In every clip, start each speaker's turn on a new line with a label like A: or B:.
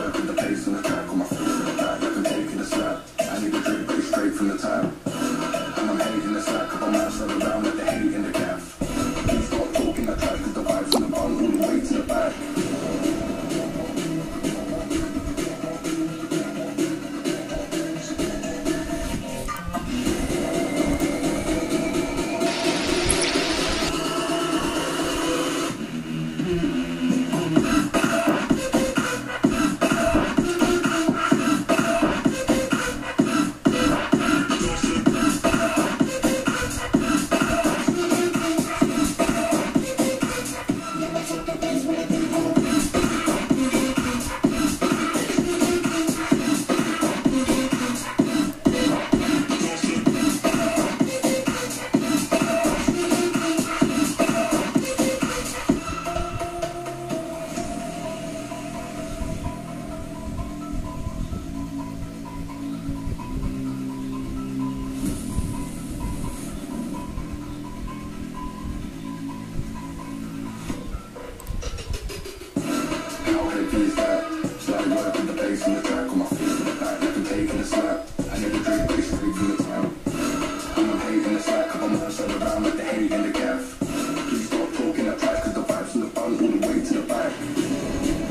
A: work with the pace and the track on my foot in the back, like I'm taking a slap. I need a drink, but it's straight from the tap. And I'm hating the slack, couple man slug around with the hate in the gaff. Please stop talking that track, cause the vibes in the bun all the way to the back. How heavy is that? Slide work with the pace and the track on my foot in the back, like I'm taking a slap. I need a drink, but it's straight from the tap. And I'm hating the slack, couple man slug around with the hate in the gaff. Please stop talking that track, cause the vibes in the bun all the way to the back.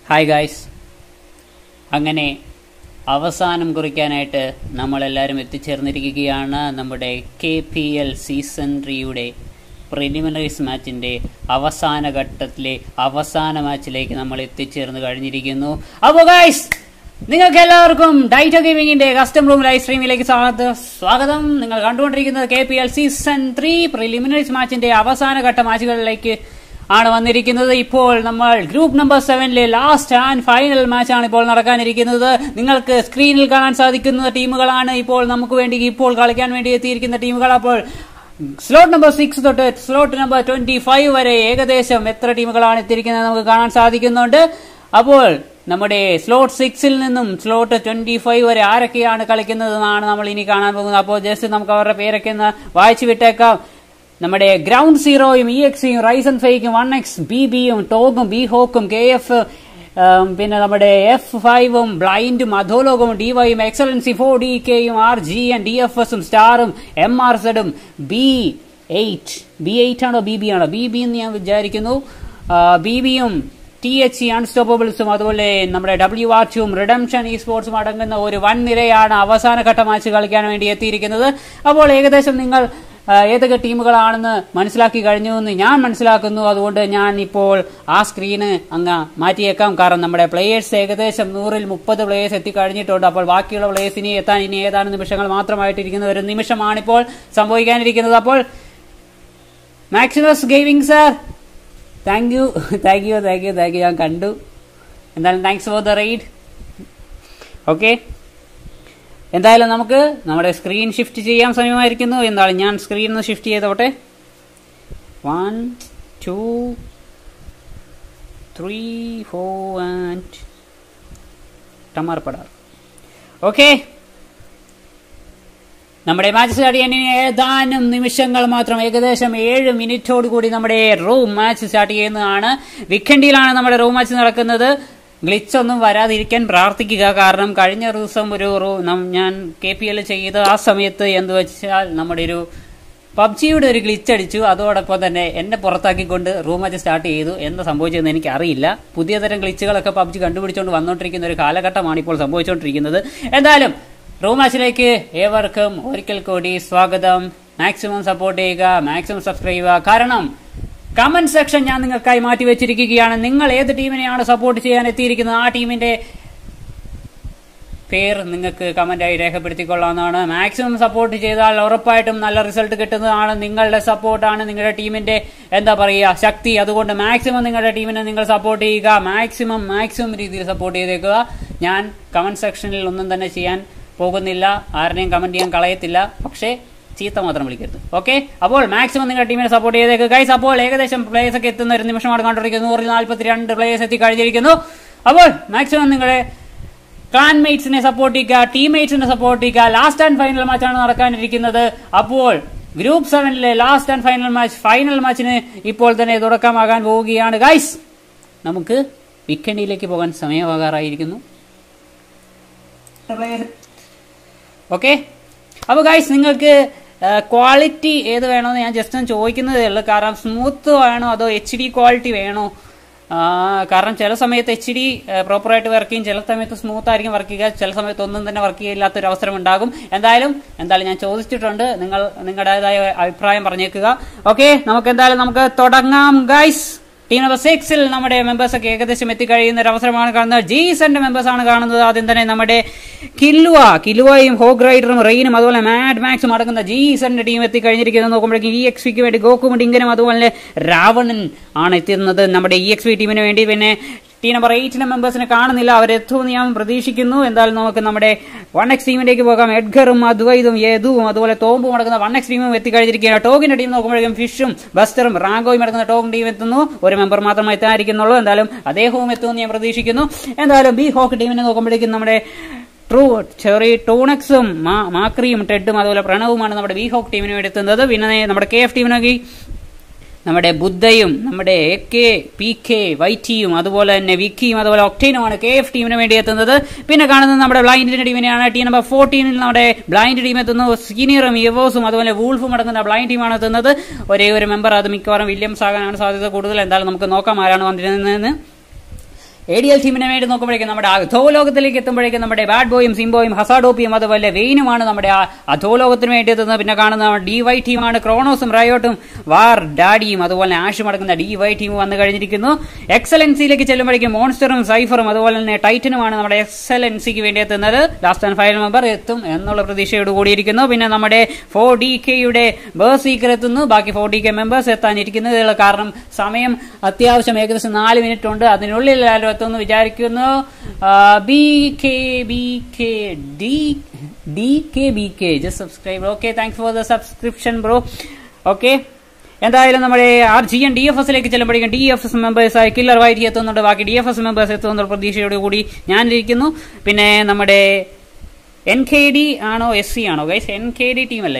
B: Hi guys അങ്ങനെ അവസാനം കുറിക്കാനായിട്ട് നമ്മളെല്ലാവരും എത്തിച്ചേർന്നിരിക്കുകയാണ് നമ്മുടെ K P L season ത്രീയുടെ preliminaries മാച്ചിന്റെ അവസാന ഘട്ടത്തിലെ അവസാന മാച്ചിലേക്ക് നമ്മൾ എത്തിച്ചേർന്ന് കഴിഞ്ഞിരിക്കുന്നു അപ്പോൾ ഗായ്സ് നിങ്ങൾക്ക് എല്ലാവർക്കും ഡൈറ്റോ ഗെയിമിങ്ങിന്റെ കസ്റ്റം റൂം ലൈവ് സ്ട്രീമിലേക്ക് സ്വാഗതം സ്വാഗതം നിങ്ങൾ കണ്ടുകൊണ്ടിരിക്കുന്നത് K P L season three preliminaries മാച്ചിന്റെ അവസാന ഘട്ട മാച്ചുകളിലേക്ക് ആണ് വന്നിരിക്കുന്നത് ഇപ്പോൾ നമ്മൾ ഗ്രൂപ്പ് നമ്പർ സെവനിലെ ലാസ്റ്റ് ആൻഡ് ഫൈനൽ മാച്ചാണ് ഇപ്പോൾ നടക്കാനിരിക്കുന്നത് നിങ്ങൾക്ക് സ്ക്രീനിൽ കാണാൻ സാധിക്കുന്ന ടീമുകളാണ് ഇപ്പോൾ നമുക്ക് വേണ്ടി ഇപ്പോൾ കളിക്കാൻ വേണ്ടി എത്തിയിരിക്കുന്ന ടീമുകൾ അപ്പോൾ സ്ലോട്ട് നമ്പർ സിക്സ് തൊട്ട് സ്ലോട്ട് നമ്പർ ട്വന്റി ഫൈവ് വരെ ഏകദേശം എത്ര ടീമുകളാണ് എത്തിയിരിക്കുന്നത് നമുക്ക് കാണാൻ സാധിക്കുന്നുണ്ട് അപ്പോൾ നമ്മുടെ സ്ലോട്ട് സിക്സിൽ നിന്നും സ്ലോട്ട് ട്വന്റി ഫൈവ് വരെ ആരൊക്കെയാണ് കളിക്കുന്നതെന്നാണ് നമ്മൾ ഇനി കാണാൻ പോകുന്നത് അപ്പോൾ ജസ്റ്റ് നമുക്ക് അവരുടെ പേരൊക്കെ ഒന്ന് വായിച്ചു വിട്ടേക്കാം നമ്മുടെ ഗ്രൗണ്ട് സീറോയും ഇ എക്സിയും റൈസൺ ഫൈക്കും വൺ എക്സ് ബി ബിയും ടോഗും ബി ഹോക്കും കെ എഫ് പിന്നെ നമ്മുടെ എഫ് ഫൈവും ബ്ലൈൻഡും അധോലോകവും ഡി വൈയും എക്സലൻസി ഫോർ ഡി കെയും R G N D F എസും സ്റ്റാറും എം ആർ സെഡും ബി എയ്റ്റ് ബി എയ്റ്റ് ആണോ ബി ബി ആണോ ബി ബി എന്ന് ഞാൻ വിചാരിക്കുന്നു ബി ബിയും ടി എച്ച് ഇ അൺസ്റ്റോപ്പബിൾസും അതുപോലെ നമ്മുടെ ഡബ്ല്യു ആർ ടും റിഡംഷൻ ഇ സ്പോർട്സും അടങ്ങുന്ന ഒരു വൻ നിരയാണ് അവസാനഘട്ട മാച്ച് കളിക്കാൻ വേണ്ടി എത്തിയിരിക്കുന്നത് അപ്പോൾ ഏകദേശം നിങ്ങൾ ഏതൊക്കെ ടീമുകളാണെന്ന് മനസ്സിലാക്കി കഴിഞ്ഞു എന്ന് ഞാൻ മനസ്സിലാക്കുന്നു അതുകൊണ്ട് ഞാൻ ഇപ്പോൾ ആ സ്ക്രീന് അങ്ങ് മാറ്റിയേക്കാം കാരണം നമ്മുടെ പ്ലേയേഴ്സ് ഏകദേശം നൂറിൽ മുപ്പത് പ്ലേയേഴ്സ് എത്തിക്കഴിഞ്ഞിട്ടുണ്ട് അപ്പോൾ ബാക്കിയുള്ള പ്ലേയേഴ്സ് ഇനി എത്താൻ ഇനി ഏതാനും നിമിഷങ്ങൾ മാത്രമായിട്ടിരിക്കുന്ന ഒരു നിമിഷമാണിപ്പോൾ സംഭവിക്കാനിരിക്കുന്നത് അപ്പോൾ Maximus gaming sir thank you thank you thank you thank you ഞാൻ കണ്ടു എന്തായാലും thanks for the ride okay എന്തായാലും നമുക്ക് നമ്മുടെ സ്ക്രീൻ ഷിഫ്റ്റ് ചെയ്യാൻ സമയമായിരിക്കുന്നു എന്താണ് ഞാൻ സ്ക്രീൻ ഒന്ന് ഷിഫ്റ്റ് ചെയ്തോട്ടെ one two three four and ടമാർപ്പടാർ ഓക്കെ നമ്മുടെ മാച്ച് സ്റ്റാർട്ട് ചെയ്യാൻ ഇനി ഏതാനും നിമിഷങ്ങൾ മാത്രം ഏകദേശം ഏഴ് മിനിറ്റോട് കൂടി നമ്മുടെ റൂം മാച്ച് സ്റ്റാർട്ട് ചെയ്യുന്നതാണ് വിക്കൻഡിയിലാണ് നമ്മുടെ റൂം മാച്ച് നടക്കുന്നത് ഗ്ലിച്ച് ഒന്നും വരാതിരിക്കാൻ പ്രാർത്ഥിക്കുക കാരണം കഴിഞ്ഞ ദിവസം ഒരു ഞാൻ കെ പി എൽ ചെയ്ത ആ സമയത്ത് എന്ത് വെച്ചാൽ നമ്മുടെ ഒരു പബ്ജിയുടെ ഒരു ഗ്ലിച്ച് അടിച്ചു അതോടൊപ്പം തന്നെ എന്നെ പുറത്താക്കിക്കൊണ്ട് റൂം മാച്ച് സ്റ്റാർട്ട് ചെയ്തു എന്താ സംഭവിച്ചതെന്ന് എനിക്ക് അറിയില്ല പുതിയ തരം ഗ്ലിച്ചുകളൊക്കെ പബ്ജി കണ്ടുപിടിച്ചുകൊണ്ട് വന്നുകൊണ്ടിരിക്കുന്ന ഒരു കാലഘട്ടമാണ് ഇപ്പോൾ സംഭവിച്ചുകൊണ്ടിരിക്കുന്നത് എന്തായാലും റൂം മാച്ചിലേക്ക് ഏവർക്കും ഒരിക്കൽ കൂടി സ്വാഗതം മാക്സിമം സപ്പോർട്ട് ചെയ്യുക മാക്സിമം സബ്സ്ക്രൈബ് ചെയ്യുക കാരണം കമന്റ് സെക്ഷൻ ഞാൻ നിങ്ങൾക്കായി മാറ്റി വെച്ചിരിക്കുകയാണ് നിങ്ങൾ ഏത് ടീമിനെയാണ് സപ്പോർട്ട് ചെയ്യാൻ എത്തിയിരിക്കുന്നത് ആ ടീമിന്റെ പേര് നിങ്ങൾക്ക് കമന്റായി രേഖപ്പെടുത്തിക്കൊള്ളാവുന്നതാണ് മാക്സിമം സപ്പോർട്ട് ചെയ്താൽ ഉറപ്പായിട്ടും നല്ല റിസൾട്ട് കിട്ടുന്നതാണ് നിങ്ങളുടെ സപ്പോർട്ടാണ് നിങ്ങളുടെ ടീമിന്റെ എന്താ പറയുക ശക്തി അതുകൊണ്ട് മാക്സിമം നിങ്ങളുടെ ടീമിനെ നിങ്ങൾ സപ്പോർട്ട് ചെയ്യുക മാക്സിമം മാക്സിമം രീതിയിൽ സപ്പോർട്ട് ചെയ്തേക്കുക ഞാൻ കമന്റ് സെക്ഷനിൽ ഒന്നും തന്നെ ചെയ്യാൻ പോകുന്നില്ല ആരുടെയും കമന്റ് ചെയ്യാൻ കളയത്തില്ല പക്ഷേ ചീത്ത മാത്രം വിളിക്കരുത് ഓക്കെ അപ്പോൾ മാക്സിമം നിങ്ങളുടെ ടീമിനെ സപ്പോർട്ട് ചെയ്തേക്ക് ഗൈസ് അപ്പോൾ ഏകദേശം പ്ലേയേഴ്സ് ഒക്കെ എത്തുന്ന ഒരു നിമിഷമാണ് കണ്ടിരിക്കുന്നത് നൂറിൽ നാൽപ്പത്തി രണ്ട് പ്ലേയേഴ്സ് എത്തി കഴിഞ്ഞിരിക്കുന്നു അപ്പോൾ മാക്സിമം നിങ്ങളുടെ ക്ലാൻമേറ്റ്സിനെ സപ്പോർട്ട് ചെയ്യുക ടീംമേറ്റ്സിനെ സപ്പോർട്ട് ചെയ്യുക ലാസ്റ്റ് ആൻഡ് ഫൈനൽ മാച്ചാണ് നടക്കാനിരിക്കുന്നത് അപ്പോൾ ഗ്രൂപ്പ് സെവനിലെ last and final match final മാച്ചിന് ഇപ്പോൾ തന്നെ തുടക്കമാകാൻ പോവുകയാണ് ഗൈസ് നമുക്ക് വിക്കൻഡിയിലേക്ക് പോകാൻ സമയമാകാറായിരിക്കുന്നു ഓക്കെ അപ്പോൾ ഗൈസ് നിങ്ങൾക്ക് ക്വാളിറ്റി ഏത് വേണമെന്ന് ഞാൻ ജസ്റ്റ് ഒന്ന് ചോദിക്കുന്നതേ ഉള്ളൂ കാരണം സ്മൂത്ത് വേണോ അതോ എച്ച് ഡി ക്വാളിറ്റി വേണോ കാരണം ചില സമയത്ത് എച്ച് ഡി പ്രോപ്പറായിട്ട് വർക്ക് ചെയ്യും ചില സമയത്ത് സ്മൂത്ത് ആയിരിക്കും വർക്ക് ചെയ്യുക ചില സമയത്ത് ഒന്നും തന്നെ വർക്ക് ചെയ്യില്ലാത്തൊരു അവസരം ഉണ്ടാകും എന്തായാലും എന്തായാലും ഞാൻ ചോദിച്ചിട്ടുണ്ട് നിങ്ങൾ നിങ്ങളുടേതായ അഭിപ്രായം പറഞ്ഞേക്കുക ഓക്കെ നമുക്ക് എന്തായാലും നമുക്ക് തുടങ്ങാം ഗൈസ് ടീം നമ്പർ സിക്സിൽ നമ്മുടെ മെമ്പേഴ്സ് ഒക്കെ ഏകദേശം എത്തിക്കഴിയുന്ന ഒരു അവസരമാണ് കാണുന്നത് ജീസന്റെ മെമ്പേഴ്സ് ആണ് കാണുന്നത് ആദ്യം തന്നെ നമ്മുടെ കില്ലുവ കില്ലുവയും ഹോഗ് റൈഡറും റെയിനും അതുപോലെ മാഡ് മാക്സും അടങ്ങുന്ന ജീസന്റെ ടീം എത്തിക്കഴിഞ്ഞിരിക്കുന്നത് നോക്കുമ്പോഴേക്കും ഇ എക്സ് വിക്ക് വേണ്ടി ഗോകും ഡിങ്കനും അതുപോലെ രാവണൻ ആണ് എത്തുന്നത് നമ്മുടെ ഇ എക്സ് വി ടീമിന് വേണ്ടി പിന്നെ ടീം നമ്പർ എയ്റ്റിലെ മെമ്പേഴ്സിനെ കാണുന്നില്ല അവരെത്തുമെന്ന് ഞാൻ പ്രതീക്ഷിക്കുന്നു എന്തായാലും നമുക്ക് നമ്മുടെ വൺ എക്സ് ടീമിലേക്ക് പോകാം എഡ്ഗറും അദ്വൈതും യേതുവും അതുപോലെ തോമ്പും അടങ്ങുന്ന വൺ എക്സ് ടീമും എത്തിക്കഴിഞ്ഞിരിക്കുകയാണ് ടോഗിന്റെ ടീം നോക്കുമ്പോഴേക്കും ഫിഷും ബസ്റ്ററും റാങ്കോയും അടങ്ങുന്ന ടോഗിൻ ടീം എത്തുന്നു ഒരു മെമ്പർ മാത്രമേ എത്താനിരിക്കുന്നുള്ളൂ എന്തായാലും അദ്ദേഹവും എത്തുമെന്ന് ഞാൻ പ്രതീക്ഷിക്കുന്നു എന്തായാലും ബി ഹോക്ക് ടീമിനെ നോക്കുമ്പോഴേക്കും നമ്മുടെ ട്രൂ ചെറിയ ടൂണക്സും മാക്രിയും ടെഡും അതുപോലെ പ്രണവുമാണ് നമ്മുടെ ബി ഹോക്ക് ടീമിന് വേണ്ടി എത്തുന്നത് പിന്നെ നമ്മുടെ കെ എഫ് ടീമിനൊക്കെ നമ്മുടെ ബുദ്ധയും നമ്മുടെ എ കെ പി കെ വൈറ്റിയും അതുപോലെ തന്നെ വിക്കിയും അതുപോലെ ഒക്ടൈനുമാണ് കെ എഫ് ടീമിന് വേണ്ടി എത്തുന്നത് പിന്നെ കാണുന്നത് നമ്മുടെ ബ്ലൈൻഡിന്റെ ടീമിനെയാണ് ടീം നമ്പർ ഫോർട്ടീനിൽ നമ്മുടെ ബ്ലൈൻഡ് ടീം എത്തുന്നു സീനിയറും യവോസും അതുപോലെ വൂൾഫും അടങ്ങുന്ന ബ്ലൈൻഡ് ടീമാണ് എത്തുന്നത് ഒരേ ഒരു മെമ്പർ അത് മിക്കവാറും വില്യംസ് ആകാനാണ് സാധ്യത കൂടുതൽ എന്തായാലും നമുക്ക് നോക്കാം ആരാണ് വന്നിരുന്നതെന്ന് എ ഡി എൽ ടീമിനെ വേണ്ടി നോക്കുമ്പോഴേക്കും നമ്മുടെ അധോ ലോകത്തിലേക്ക് എത്തുമ്പോഴേക്കും നമ്മുടെ ബാഡ് ബോയും സിംബോയും ഹസാഡോപ്പിയും അതുപോലെ വെയിനുമാണ് നമ്മുടെ ആ അധോ ലോകത്തിന് വേണ്ടി എത്തുന്നത് പിന്നെ കാണുന്ന ഡി വൈ ടീമാണ് ക്രോണോസും റയോട്ടും വാർ ഡാഡിയും അതുപോലെ ആഷും അടങ്ങുന്ന ഡി വൈ ടീം വന്നു കഴിഞ്ഞിരിക്കുന്നു എക്സലൻസിയിലേക്ക് ചെല്ലുമ്പോഴേക്കും മോൺസ്റ്ററും സൈഫറും അതുപോലെ തന്നെ ടൈറ്റനുമാണ് നമ്മുടെ എക്സലൻസിക്ക് വേണ്ടി എത്തുന്നത് ലാസ്റ്റ് ആൻഡ് ഫൈനൽ മെമ്പർ എത്തും എന്നുള്ള പ്രതീക്ഷയോട് കൂടിയിരിക്കുന്നു പിന്നെ നമ്മുടെ ഫോർ ഡി കെയുടെ ബേഴ്സീക്കർ എത്തുന്നു ബാക്കി ഫോർ ഡി കെ മെമ്പേഴ്സ് എത്താനിരിക്കുന്നത് കാരണം സമയം അത്യാവശ്യം ഏകദേശം നാല് മിനിറ്റ് ഉണ്ട് അതിനുള്ളിൽ എല്ലാവരും എത്തുമെന്ന് വിചാരിക്കുന്നു B K B K D D K B K just subscribe okay thanks for the subscription bro okay എന്തായാലും നമ്മുടെ R G N D F എസിലേക്ക് ചെല്ലുമ്പോഴേക്കും ഡി എഫ് എസ് മെമ്പേഴ്സായി കില്ലർ വൈറ്റി എത്തുന്നുണ്ട് ബാക്കി ഡി എഫ് എസ് മെമ്പേഴ്സ് എത്തുമെന്നുള്ള പ്രതീക്ഷയോട് കൂടി ഞാനിരിക്കുന്നു പിന്നെ നമ്മുടെ എൻ കെ ഡി ആണോ എസ് സി ആണോ ഗൈസ് എൻ കെ ഡി ടീമല്ലേ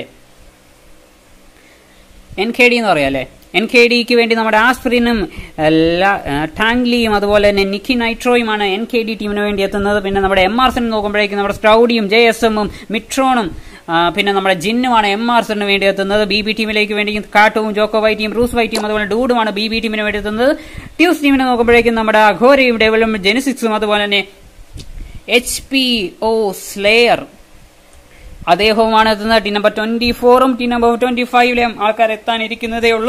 B: എൻ കെ ഡി എന്ന് പറയാം അല്ലേ എൻ കെ ഡിക്ക് വേണ്ടി നമ്മുടെ ആസ്പ്രിനും ടാങ്ലിയും അതുപോലെ തന്നെ നിക്കി നൈട്രോയുമാണ് എൻ കെ ഡി ടീമിന് വേണ്ടി എത്തുന്നത് പിന്നെ നമ്മുടെ എം ആർ സെൻ നോക്കുമ്പോഴേക്കും നമ്മുടെ സ്ട്രൗഡിയും ജെ എസ് എമ്മും മിട്രോണും ആ, പിന്നെ നമ്മുടെ ജിന്നുമാണ് എം ആർ സെറിന് വേണ്ടി എത്തുന്നത് ബി ബി ടീമിലേക്ക് വേണ്ടി കാട്ടുവും ജോക്കോ വൈറ്റിയും റൂസ് വൈറ്റിയും അതുപോലെ ഡൂഡുമാണ് ബി ബി ടീമിന് വേണ്ടി എത്തുന്നത് ട്യൂസ് ടീമിനെ നോക്കുമ്പോഴേക്കും നമ്മുടെ അഘോരയും ഡെവലും ജെനിസിക്സും അതുപോലെ തന്നെ എച്ച് പി ഒ സ്ലെയർ അദ്ദേഹവുമാണ് എത്തുന്നത് ടീം നമ്പർ ട്വന്റി ഫോറും ടീം നമ്പർ ട്വന്റി ഫൈവിലെയും ആൾക്കാർ എത്താനിരിക്കുന്നതേ ഉള്ളൂ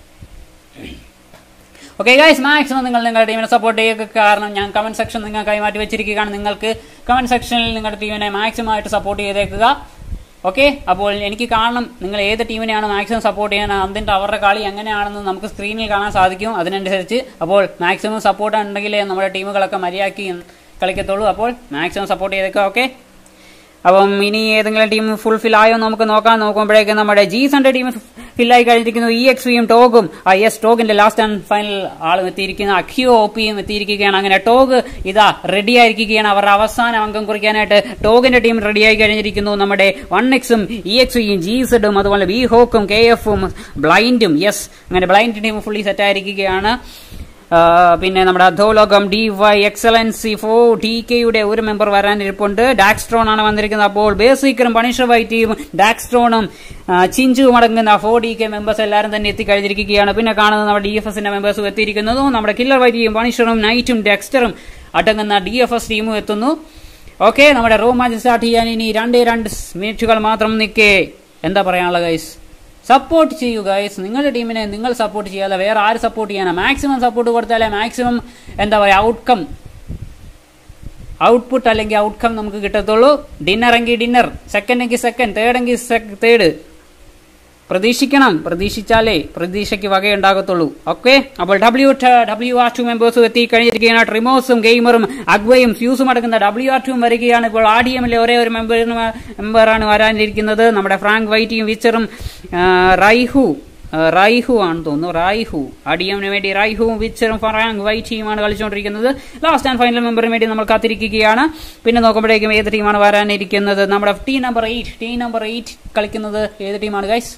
B: ഓക്കെ ഗൈസ് മാക്സിമം നിങ്ങൾ നിങ്ങളുടെ ടീമിനെ സപ്പോർട്ട് ചെയ്യുക കാരണം ഞാൻ കമന്റ് സെക്ഷൻ നിങ്ങൾക്കായി മാറ്റി വെച്ചിരിക്കുകയാണ് നിങ്ങൾക്ക് കമന്റ് സെക്ഷനിൽ നിങ്ങളുടെ ടീമിനെ മാക്സിമം ആയിട്ട് സപ്പോർട്ട് ചെയ്തേക്കുക ഓക്കെ അപ്പോൾ എനിക്ക് കാണണം നിങ്ങൾ ഏത് ടീമിനെയാണ് മാക്സിമം സപ്പോർട്ട് ചെയ്യാൻ അതിന്റെ അവരുടെ കളി എങ്ങനെയാണെന്ന് നമുക്ക് സ്ക്രീനിൽ കാണാൻ സാധിക്കും അതിനനുസരിച്ച് അപ്പോൾ മാക്സിമം സപ്പോർട്ട് ഉണ്ടെങ്കിലേ നമ്മുടെ ടീമുകളൊക്കെ മര്യാദയ്ക്ക് കളിക്കത്തുള്ളൂ അപ്പോൾ മാക്സിമം സപ്പോർട്ട് ചെയ്തേക്കുക ഓക്കെ അപ്പം ഇനി ഏതെങ്കിലും ടീം ഫുൾഫിൽ ആയോ എന്ന് നമുക്ക് നോക്കാൻ നോക്കുമ്പോഴേക്കും നമ്മുടെ ജി സൺഡേ ടീം ഫില്ലായി കഴിഞ്ഞിരിക്കുന്നു ഇ എക്സ് വിയും ടോഗും ആ യെസ് ടോഗിന്റെ ലാസ്റ്റ് ആൻഡ് ഫൈനൽ ആളും എത്തിയിരിക്കുന്നു അഖിയോ ഒപ്പിയും എത്തിയിരിക്കുകയാണ് അങ്ങനെ ടോഗ് ഇതാ റെഡി ആയിരിക്കുകയാണ് അവരുടെ അവസാന അംഗം കുറിക്കാനായിട്ട് ടോഗിന്റെ ടീം റെഡിയായി കഴിഞ്ഞിരിക്കുന്നു നമ്മുടെ വൺ എക്സും ഇ എക്സ് വിയും ജി സെഡും അതുപോലെ വി ഹോക്കും കെ എഫും ബ്ലൈൻഡും യെസ് അങ്ങനെ ബ്ലൈൻഡ് ടീം ഫുള്ളി സെറ്റ് ആയിരിക്കുകയാണ് ആ, പിന്നെ നമ്മുടെ അധോലോകം D Y excellency four T കെയുടെ ഒരു മെമ്പർ വരാനിരിപ്പുണ്ട് ഡാക്സ്ട്രോൺ ആണ് വന്നിരിക്കുന്നത് അപ്പോൾ ബേസിക്കറും പണിഷർ വൈറ്റിയും ഡാക്സ്ട്രോണും ആ, ചിഞ്ചുവും അടങ്ങുന്ന ഫോർ ഡി കെ മെമ്പേഴ്സ് എല്ലാവരും തന്നെ എത്തിക്കഴിഞ്ഞിരിക്കുകയാണ് പിന്നെ കാണുന്നത് നമ്മുടെ ഡി എഫ് എസിന്റെ മെമ്പേഴ്സും എത്തിയിരിക്കുന്നതും നമ്മുടെ കില്ലർ വൈറ്റിയും പണിഷറും നൈറ്റും ഡെക്സ്റ്ററും അടങ്ങുന്ന ഡി എഫ് എസ് ടീമും എത്തുന്നു ഓക്കെ നമ്മുടെ റോ മാച്ച് സ്റ്റാർട്ട് ചെയ്യാൻ ഇനി രണ്ടേ രണ്ട് മിനിറ്റുകൾ മാത്രം നിൽക്കേ എന്താ പറയാനുള്ള ഗൈസ് സപ്പോർട്ട് ചെയ്യൂ ഗൈസ് നിങ്ങളുടെ ടീമിനെ നിങ്ങൾ സപ്പോർട്ട് ചെയ്യാതെ വേറെ ആര് സപ്പോർട്ട് ചെയ്യാനാ മാക്സിമം സപ്പോർട്ട് കൊടുത്താലേ മാക്സിമം എന്താ പറയുക ഔട്ട്കം ഔട്ട്പുട്ട് അല്ലെങ്കിൽ ഔട്ട്കം നമുക്ക് കിട്ടത്തുള്ളൂ ഡിന്നർ എങ്കിൽ ഡിന്നർ സെക്കൻഡ് എങ്കിൽ സെക്കൻഡ് തേർഡ് എങ്കിൽ തേർഡ് പ്രതീക്ഷിക്കണം പ്രതീക്ഷിച്ചാലേ പ്രതീക്ഷയ്ക്ക് വകയുണ്ടാകത്തുള്ളൂ ഓക്കെ അപ്പോൾ ഡബ്ല്യു ഡബ്ല്യു ആർ ടു മെമ്പേഴ്സും എത്തി കഴിഞ്ഞിരിക്കുകയാണ് ട്രിമോസും ഗെയിമറും അഗ്വയും ഫ്യൂസും അടങ്ങുന്ന ഡബ്ല്യു ആർ ടും വരികയാണ് ഇപ്പോൾ ആർ ഡി എമ്മിലെ ഒരേ ഒരു മെമ്പറിന് മെമ്പറാണ് വരാനിരിക്കുന്നത് നമ്മുടെ ഫ്രാങ്ക് വൈറ്റിയും വിച്ചറും ആ, റൈഹു ആ, റൈഹു ആണെന്ന് തോന്നുന്നു റൈഹു ആർ ഡി എമ്മിന് വേണ്ടി റൈഹുവും വിച്ചറും ഫ്രാങ്ക് വൈറ്റിയുമാണ് കളിച്ചുകൊണ്ടിരിക്കുന്നത് ലാസ്റ്റ് ആൻഡ് ഫൈനൽ മെമ്പറിന് വേണ്ടി നമ്മൾ കാത്തിരിക്കുകയാണ് പിന്നെ നോക്കുമ്പോഴേക്കും ഏത് ടീമാണ് വരാനിരിക്കുന്നത് നമ്മുടെ T number eight T number eight കളിക്കുന്നത് ഏത് ടീമാണ് guys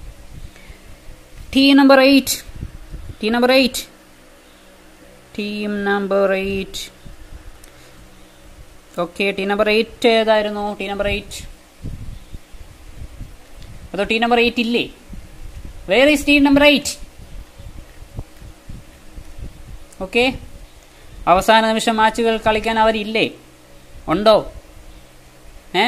B: team number eight team number eight team number eight okay team number eight ഏതായിരുന്നു ടീം നമ്പർ എയ്റ്റ് അതോ ടീം നമ്പർ എയ്റ്റ് ഇല്ലേ where is team number eight okay അവസാന നിമിഷം മാച്ചുകൾ കളിക്കാൻ അവരില്ലേ ഉണ്ടോ ഏ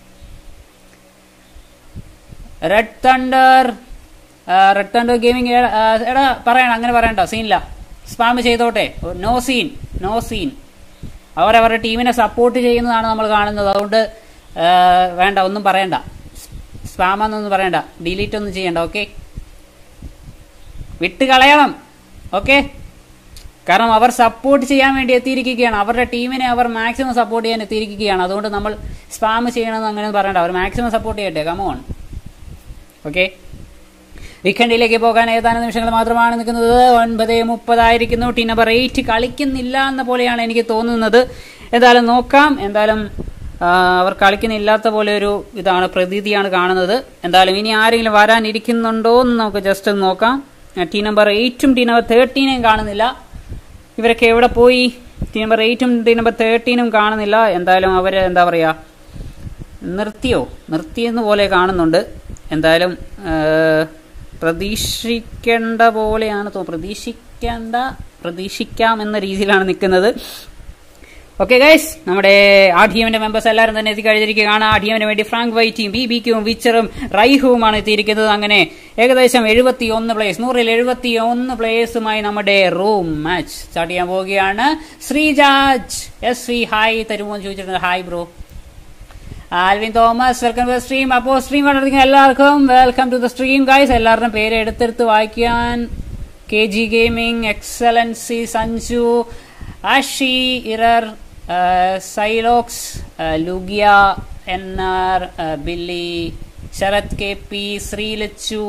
B: red thunder red thunder gaming എടാ പറയണ്ട അങ്ങനെ പറയണ്ട സീനില്ല സ്പാം ചെയ്തോട്ടെ നോ സീൻ നോ സീൻ അവരവരുടെ ടീമിനെ സപ്പോർട്ട് ചെയ്യുന്നതാണ് നമ്മൾ കാണുന്നത് അതുകൊണ്ട് ആ, വേണ്ട ഒന്നും പറയണ്ട സ്പാമെന്നൊന്നും പറയണ്ട ഡിലീറ്റ് ഒന്നും ചെയ്യണ്ട ഓക്കെ വിട്ട് കളയണം ഓക്കെ കാരണം അവർ സപ്പോർട്ട് ചെയ്യാൻ വേണ്ടി എത്തിയിരിക്കുകയാണ് അവരുടെ ടീമിനെ അവർ മാക്സിമം സപ്പോർട്ട് ചെയ്യാൻ എത്തിയിരിക്കുകയാണ് അതുകൊണ്ട് നമ്മൾ സ്പാം ചെയ്യണമെന്ന് അങ്ങനെ പറയണ്ട അവർ മാക്സിമം സപ്പോർട്ട് ചെയ്യട്ടെ കമോൺ ഓക്കെ വീക്കെൻഡിലേക്ക് പോകാൻ ഏതാനും നിമിഷങ്ങൾ മാത്രമാണ് നിൽക്കുന്നത് ഒൻപത് മുപ്പതായിരിക്കുന്നു ടീം നമ്പർ എയ്റ്റ് കളിക്കുന്നില്ല എന്ന പോലെയാണ് എനിക്ക് തോന്നുന്നത് എന്തായാലും നോക്കാം എന്തായാലും ആ, അവർ കളിക്കുന്നില്ലാത്ത പോലെ ഒരു ഇതാണ് പ്രതീതിയാണ് കാണുന്നത് എന്തായാലും ഇനി ആരെങ്കിലും വരാനിരിക്കുന്നുണ്ടോ എന്ന് നമുക്ക് ജസ്റ്റ് ഒന്ന് നോക്കാം ടീം നമ്പർ എയ്റ്റും ടീം നമ്പർ തേർട്ടീനെയും കാണുന്നില്ല ഇവരൊക്കെ എവിടെ പോയി ടീം നമ്പർ എയ്റ്റും ടീം നമ്പർ തേർട്ടീനും കാണുന്നില്ല എന്തായാലും അവർ എന്താ പറയുക നിർത്തിയോ നിർത്തിയെന്ന് പോലെ കാണുന്നുണ്ട് എന്തായാലും ആ, പ്രതീക്ഷിക്കേണ്ട പോലെയാണ് തോ പ്രതീക്ഷിക്കേണ്ട പ്രതീക്ഷിക്കാം എന്ന രീതിയിലാണ് നിൽക്കുന്നത് ഓക്കെ ഗൈസ് നമ്മുടെ ആ ടീമിന്റെ മെമ്പേഴ്സ് എല്ലാവരും തന്നെ എത്തിക്കഴിഞ്ഞിരിക്കുകയാണ് ആ ടീമിന് വേണ്ടി ഫ്രാങ്ക് വൈറ്റിയും ബി ബിക്കും വിച്ചറും റൈഹുവുമാണ് എത്തിയിരിക്കുന്നത് അങ്ങനെ ഏകദേശം എഴുപത്തി ഒന്ന് പ്ലേയേഴ്സ് നൂറിൽ എഴുപത്തി ഒന്ന് പ്ലേയേഴ്സുമായി നമ്മുടെ റൂം മാച്ച് സ്റ്റാർട്ട് ചെയ്യാൻ പോവുകയാണ് ശ്രീജാജ് എസ് വി ഹായ് തരുമോ എന്ന് ചോദിച്ചിട്ടുണ്ട് hi bro Alvin Thomas welcome to the stream അപ്പോൾ സ്ട്രീം കണ്ടിരിക്കുന്ന എല്ലാവർക്കും welcome to the stream guys എല്ലാവരുടെയും പേര് എടുത്തെടുത്ത് വായിക്കാൻ K G gaming excellency Sanju Ashi error സൈലോക്സ് Lugia N R Billy Sharath K P Sreelachu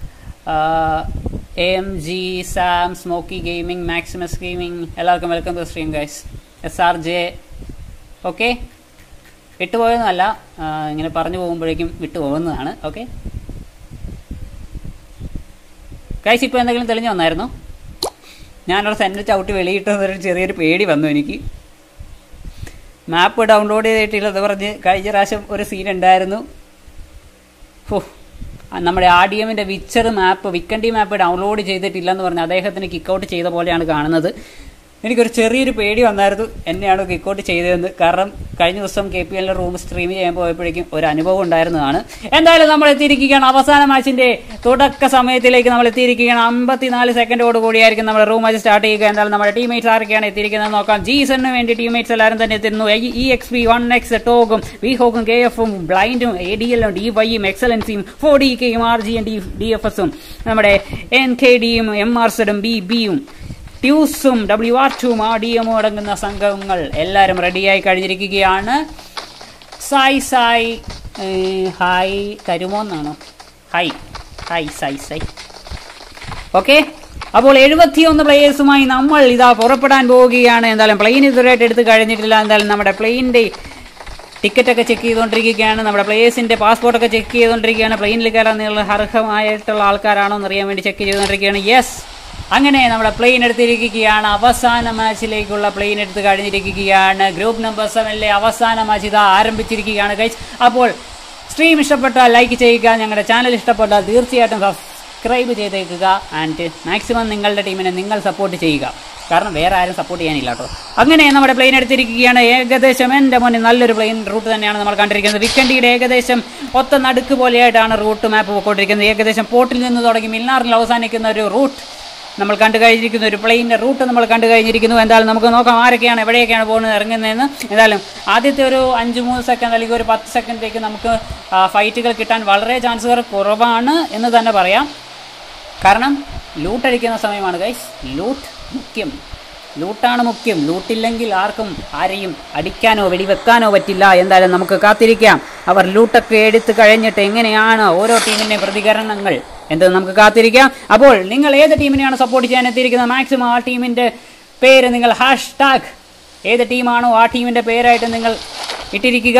B: M G Sam Smokey gaming Maximus gaming എല്ലാവർക്കും welcome to stream guys S R J okay വിട്ടുപോയൊന്നുമല്ല ആ, ഇങ്ങനെ പറഞ്ഞു പോകുമ്പോഴേക്കും വിട്ടുപോകുന്നതാണ് ഓക്കെ ഗൈസ് ഇപ്പോൾ എന്തെങ്കിലും തെളിഞ്ഞു വന്നായിരുന്നു ഞാനവിടെ സെൻറ്റർ ചവിട്ടി വെളിയിട്ടതൊരു ചെറിയൊരു പേടി വന്നു എനിക്ക് മാപ്പ് ഡൗൺലോഡ് ചെയ്തിട്ടില്ലെന്ന് പറഞ്ഞ് കഴിഞ്ഞ പ്രാവശ്യം ഒരു സീൻ ഉണ്ടായിരുന്നു ഹോ ആ നമ്മുടെ ആർ ഡി എമ്മിൻ്റെ Witcher map Vikendi map download ചെയ്തിട്ടില്ലെന്ന് പറഞ്ഞ് അദ്ദേഹത്തിന് കിക്കൗട്ട് ചെയ്ത പോലെയാണ് കാണുന്നത് എനിക്കൊരു ചെറിയൊരു പേടി വന്നായിരുന്നു എന്നെയാണ് കിക്കൗട്ട് ചെയ്തതെന്ന് കാരണം കഴിഞ്ഞ ദിവസം കെ പി എല്ലിൻ്റെ റൂം സ്ട്രീം ചെയ്യാൻ പോയപ്പോഴേക്കും ഒരു അനുഭവം ഉണ്ടായിരുന്നതാണ് എന്തായാലും നമ്മൾ എത്തിയിരിക്കുകയാണ് അവസാന മാച്ചിന്റെ തുടക്ക സമയത്തിലേക്ക് നമ്മൾ എത്തിയിരിക്കുകയാണ് അമ്പത്തിനാല് സെക്കൻഡോട് കൂടിയായിരിക്കും നമ്മുടെ റൂം മാച്ച് സ്റ്റാർട്ട് ചെയ്യുക എന്തായാലും നമ്മുടെ ടീമേറ്റ്സ് ആരൊക്കെയാണ് എത്തിയിരിക്കുന്നത് നോക്കാം ജീസണിന് വേണ്ടി ടീമേറ്റ്സ് എല്ലാവരും തന്നെ എത്തുന്നു E X P one X ടോഗും വി ഹോക്കും കെ എഫും ബ്ലൈൻഡും എ ഡി എല്ലും ഡി വൈയും എക്സലൻസിയും ഫോർ ഡി കെയും ആർ ജിയും ഡി ഡി എഫ് എസും നമ്മുടെ എൻ കെ ഡിയും എം ആർ സെഡും ബി ബിയും ട്യൂസും ഡബ്ല്യു ആർ ടും ആർ ഡി എമ്മും അടങ്ങുന്ന സംഘങ്ങൾ എല്ലാവരും റെഡിയായി കഴിഞ്ഞിരിക്കുകയാണ് സായ് സായ് ഏ, ഹായ് തരുമോ എന്നാണോ hi hi Sai Sai okay അപ്പോൾ എഴുപത്തിയൊന്ന് പ്ലേയേഴ്സുമായി നമ്മൾ ഇതാ പുറപ്പെടാൻ പോവുകയാണ് എന്തായാലും പ്ലെയിൻ ഇതുവരെയായിട്ട് എടുത്ത് കഴിഞ്ഞിട്ടില്ല എന്തായാലും നമ്മുടെ പ്ലെയിനിന്റെ ടിക്കറ്റ് ഒക്കെ ചെക്ക് ചെയ്തുകൊണ്ടിരിക്കുകയാണ് നമ്മുടെ പ്ലേയേഴ്സിന്റെ പാസ്പോർട്ട് ഒക്കെ ചെക്ക് ചെയ്തുകൊണ്ടിരിക്കുകയാണ് പ്ലെയിനിൽ കയറാൻ നിങ്ങൾ അർഹമായിട്ടുള്ള ആൾക്കാരാണോ എന്ന് അറിയാൻ വേണ്ടി ചെക്ക് ചെയ്തുകൊണ്ടിരിക്കുകയാണ് യെസ് അങ്ങനെ നമ്മുടെ പ്ലെയിൻ എടുത്തിരിക്കുകയാണ് അവസാന മാച്ചിലേക്കുള്ള പ്ലെയിൻ എടുത്ത് കഴിഞ്ഞിരിക്കുകയാണ് ഗ്രൂപ്പ് നമ്പർ സെവനിലെ അവസാന മാച്ച് ഇതാ ആരംഭിച്ചിരിക്കുകയാണ് ഗൈസ് അപ്പോൾ സ്ട്രീം ഇഷ്ടപ്പെട്ടാൽ ലൈക്ക് ചെയ്യുക ഞങ്ങളുടെ ചാനൽ ഇഷ്ടപ്പെട്ടാൽ തീർച്ചയായിട്ടും സബ്സ്ക്രൈബ് ചെയ്തേക്കുക ആൻഡ് മാക്സിമം നിങ്ങളുടെ ടീമിനെ നിങ്ങൾ സപ്പോർട്ട് ചെയ്യുക കാരണം വേറെ ആരും സപ്പോർട്ട് ചെയ്യാനില്ല കേട്ടോ അങ്ങനെ നമ്മുടെ പ്ലെയിൻ എടുത്തിരിക്കുകയാണ് ഏകദേശം എൻ്റെ മുന്നിൽ നല്ലൊരു പ്ലെയിൻ റൂട്ട് തന്നെയാണ് നമ്മൾ കണ്ടിരിക്കുന്നത് വിക്കൻഡിയുടെ ഏകദേശം ഒത്ത നടുക്ക് പോലെയായിട്ടാണ് റൂട്ട് മാപ്പ് പോയിക്കൊണ്ടിരിക്കുന്നത് ഏകദേശം പോർട്ടിൽ നിന്ന് തുടങ്ങി മിൽനാറിൽ അവസാനിക്കുന്ന ഒരു റൂട്ട് നമ്മൾ കണ്ടു കഴിഞ്ഞിരിക്കുന്ന ഒരു പ്ലെയിൻ്റെ റൂട്ട് നമ്മൾ കണ്ടു കഴിഞ്ഞിരിക്കുന്നു എന്തായാലും നമുക്ക് നോക്കാം ആരൊക്കെയാണ് എവിടെയൊക്കെയാണ് പോകുന്നത് ഇറങ്ങുന്നതെന്ന് എന്തായാലും ആദ്യത്തെ ഒരു അഞ്ച് മൂന്ന് സെക്കൻഡ് അല്ലെങ്കിൽ ഒരു പത്ത് സെക്കൻഡിലേക്ക് നമുക്ക് ആ, ഫൈറ്റുകൾ കിട്ടാൻ വളരെ ചാൻസുകൾ കുറവാണ് എന്ന് തന്നെ പറയാം കാരണം ലൂട്ട് അടിക്കുന്ന സമയമാണ് ഗൈസ് ലൂട്ട് മുഖ്യം ലൂട്ടാണ് മുഖ്യം ലൂട്ടില്ലെങ്കിൽ ആർക്കും ആരെയും അടിക്കാനോ വെടിവെക്കാനോ പറ്റില്ല എന്തായാലും നമുക്ക് കാത്തിരിക്കാം അവർ ലൂട്ടൊക്കെ എടുത്തു കഴിഞ്ഞിട്ട് എങ്ങനെയാണ് ഓരോ ടീമിൻ്റെയും പ്രതികരണങ്ങൾ എന്ന് നമുക്ക് കാത്തിരിക്കാം അപ്പോൾ നിങ്ങൾ ഏത് ടീമിനെയാണ് സപ്പോർട്ട് ചെയ്യാൻ എത്തിയിരിക്കുന്നത് മാക്സിമം ആ ടീമിൻ്റെ പേര് നിങ്ങൾ ഹാഷ് ടാഗ് ഏത് ടീമാണോ ആ ടീമിൻ്റെ പേരായിട്ട് നിങ്ങൾ ഇട്ടിരിക്കുക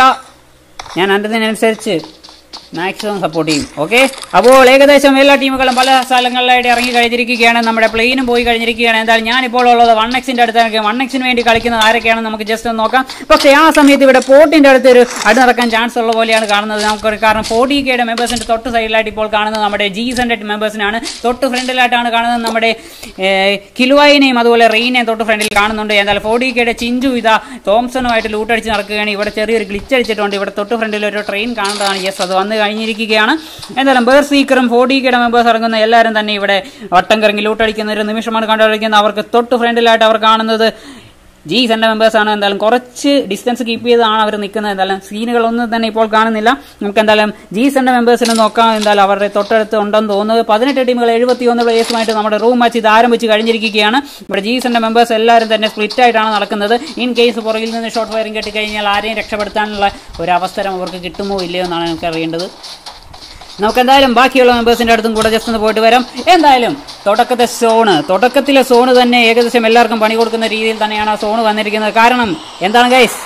B: ഞാൻ അതിനനുസരിച്ച് മാക്സിമം സപ്പോർട്ട് ചെയ്യും ഓക്കെ അപ്പോൾ ഏകദേശം എല്ലാ ടീമുകളും പല സ്ഥലങ്ങളിലായിട്ട് ഇറങ്ങി കഴിഞ്ഞിരിക്കുകയാണ് നമ്മുടെ പ്ലെയിനും പോയി കഴിഞ്ഞിരിക്കുകയാണ് എന്തായാലും ഞാനിപ്പോൾ ഉള്ളത് വൺ എക്സിന്റെ അടുത്തൊക്കെ വൺ എക്സിന് വേണ്ടി കളിക്കുന്നത് ആരൊക്കെയാണെന്ന് നമുക്ക് ജസ്റ്റ് ഒന്ന് നോക്കാം പക്ഷേ ആ സമയത്ത് ഇവിടെ പോർട്ടിന്റെ അടുത്ത് ഒരു അടി നടക്കാൻ ചാൻസ് ഉള്ള പോലെയാണ് കാണുന്നത് നമുക്ക് കാരണം ഫോർട്ടി കെയുടെ മെമ്പേഴ്സിന്റെ തൊട്ട് സൈഡിലായിട്ട് ഇപ്പോൾ കാണുന്നത് നമ്മുടെ ജീസന്റെ മെമ്പേഴ്സിനാണ് തൊട്ട് ഫ്രണ്ടിലായിട്ടാണ് കാണുന്നത് നമ്മുടെ കിലുവായിനെയും അതുപോലെ റെയിനെയും തൊട്ട് ഫ്രണ്ടിൽ കാണുന്നുണ്ട് എന്തായാലും ഫോർട്ടി കെയുടെ ചിഞ്ചു ഇതാ തോംസണുമായിട്ട് ലൂട്ടടിച്ച് നടക്കുകയാണ് ഇവിടെ ചെറിയൊരു ഗ്ലിച്ച് അടിച്ചിട്ടുണ്ട് ഇവിടെ തൊട്ട് ഫ്രണ്ടിൽ ഒരു ട്രെയിൻ കാണുന്നതാണ് യെസ് അത് വന്ന് കഴിഞ്ഞിരിക്കുകയാണ് എന്തായാലും ബേർ സീക്കറും ഫോർട്ടി കെയുടെ മെമ്പേഴ്സ് ഇറങ്ങുന്ന എല്ലാവരും തന്നെ ഇവിടെ വട്ടം കറങ്ങി ലൂട്ടടിക്കുന്ന ഒരു നിമിഷമാണ് കണ്ടുപിടിക്കുന്നത് അവർക്ക് തൊട്ട് ഫ്രണ്ടിലായിട്ട് അവർ കാണുന്നത് ജി സെന്റെ മെമ്പേഴ്സ് ആണ് എന്തായാലും കുറച്ച് ഡിസ്റ്റൻസ് കീപ്പ് ചെയ്താണ് അവർ നിൽക്കുന്നത് എന്തായാലും സീനുകളൊന്നും തന്നെ ഇപ്പോൾ കാണുന്നില്ല നമുക്ക് എന്തായാലും ജി സെന്റെ മെമ്പേഴ്സിനെ നോക്കാം എന്തായാലും അവരുടെ തൊട്ടടുത്ത് ഉണ്ടെന്ന് തോന്നുന്നത് പതിനെട്ട് ടീമുകൾ എഴുപത്തി ഒന്ന് പ്ലേയേഴ്സുമായിട്ട് നമ്മുടെ റൂം മാച്ച് ഇത് ആരംഭിച്ച് കഴിഞ്ഞിരിക്കുകയാണ് ഇവിടെ ജി സെന്റെ മെമ്പേഴ്സ് എല്ലാവരും തന്നെ സ്പ്ലിറ്റ് ആയിട്ടാണ് നടക്കുന്നത് ഇൻ കേസ് പുറകിൽ നിന്ന് ഷോർട്ട് ഫയറിംഗ് കിട്ടിക്കഴിഞ്ഞാൽ ആരെയും രക്ഷപ്പെടുത്താനുള്ള ഒരു അവസരം അവർക്ക് കിട്ടുമോ ഇല്ലയോ എന്നാണ് നമുക്ക് അറിയേണ്ടത് നമുക്ക് എന്തായാലും ബാക്കിയുള്ള മെമ്പേഴ്സിന്റെ അടുത്തും കൂടെ ജസ്റ്റ് ഒന്ന് പോയിട്ട് വരാം എന്തായാലും തുടക്കത്തെ സോണ് തുടക്കത്തിലെ സോണ് തന്നെ ഏകദേശം എല്ലാവർക്കും പണി കൊടുക്കുന്ന രീതിയിൽ തന്നെയാണ് ആ സോണ് വന്നിരിക്കുന്നത് കാരണം എന്താണ് ഗൈസ്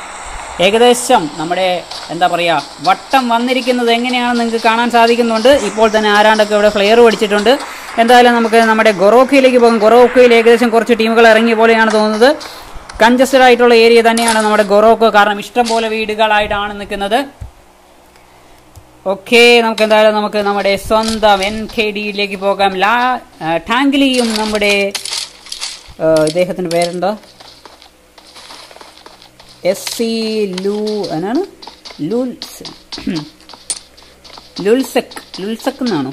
B: ഏകദേശം നമ്മുടെ എന്താ പറയുക വട്ടം വന്നിരിക്കുന്നത് എങ്ങനെയാണെന്ന് നിങ്ങൾക്ക് കാണാൻ സാധിക്കുന്നുണ്ട് ഇപ്പോൾ തന്നെ ആരാണ്ടൊക്കെ ഇവിടെ ഫ്ലെയർ പഠിച്ചിട്ടുണ്ട് എന്തായാലും നമുക്ക് നമ്മുടെ ഗൊറോക്കയിലേക്ക് പോകും ഗൊറോക്കയിൽ ഏകദേശം കുറച്ച് ടീമുകൾ ഇറങ്ങിയ പോലെയാണ് തോന്നുന്നത് കൺജസ്റ്റഡ് ആയിട്ടുള്ള ഏരിയ തന്നെയാണ് നമ്മുടെ ഗൊറോക്കോ കാരണം ഇഷ്ടം പോലെ വീടുകളായിട്ടാണ് നിൽക്കുന്നത് ഓക്കെ നമുക്ക് എന്തായാലും നമുക്ക് നമ്മുടെ സ്വന്തം എൻ കെ ഡിയിലേക്ക് പോകാം ലാ ആ, ടാങ്കിലിയും നമ്മുടെ ഏഹ്, ഇദ്ദേഹത്തിന്റെ പേരെന്താ എസ് സി ലു എന്നാണ് ലുൽ ലുൽസെക് ലുൽസെക് എന്നാണോ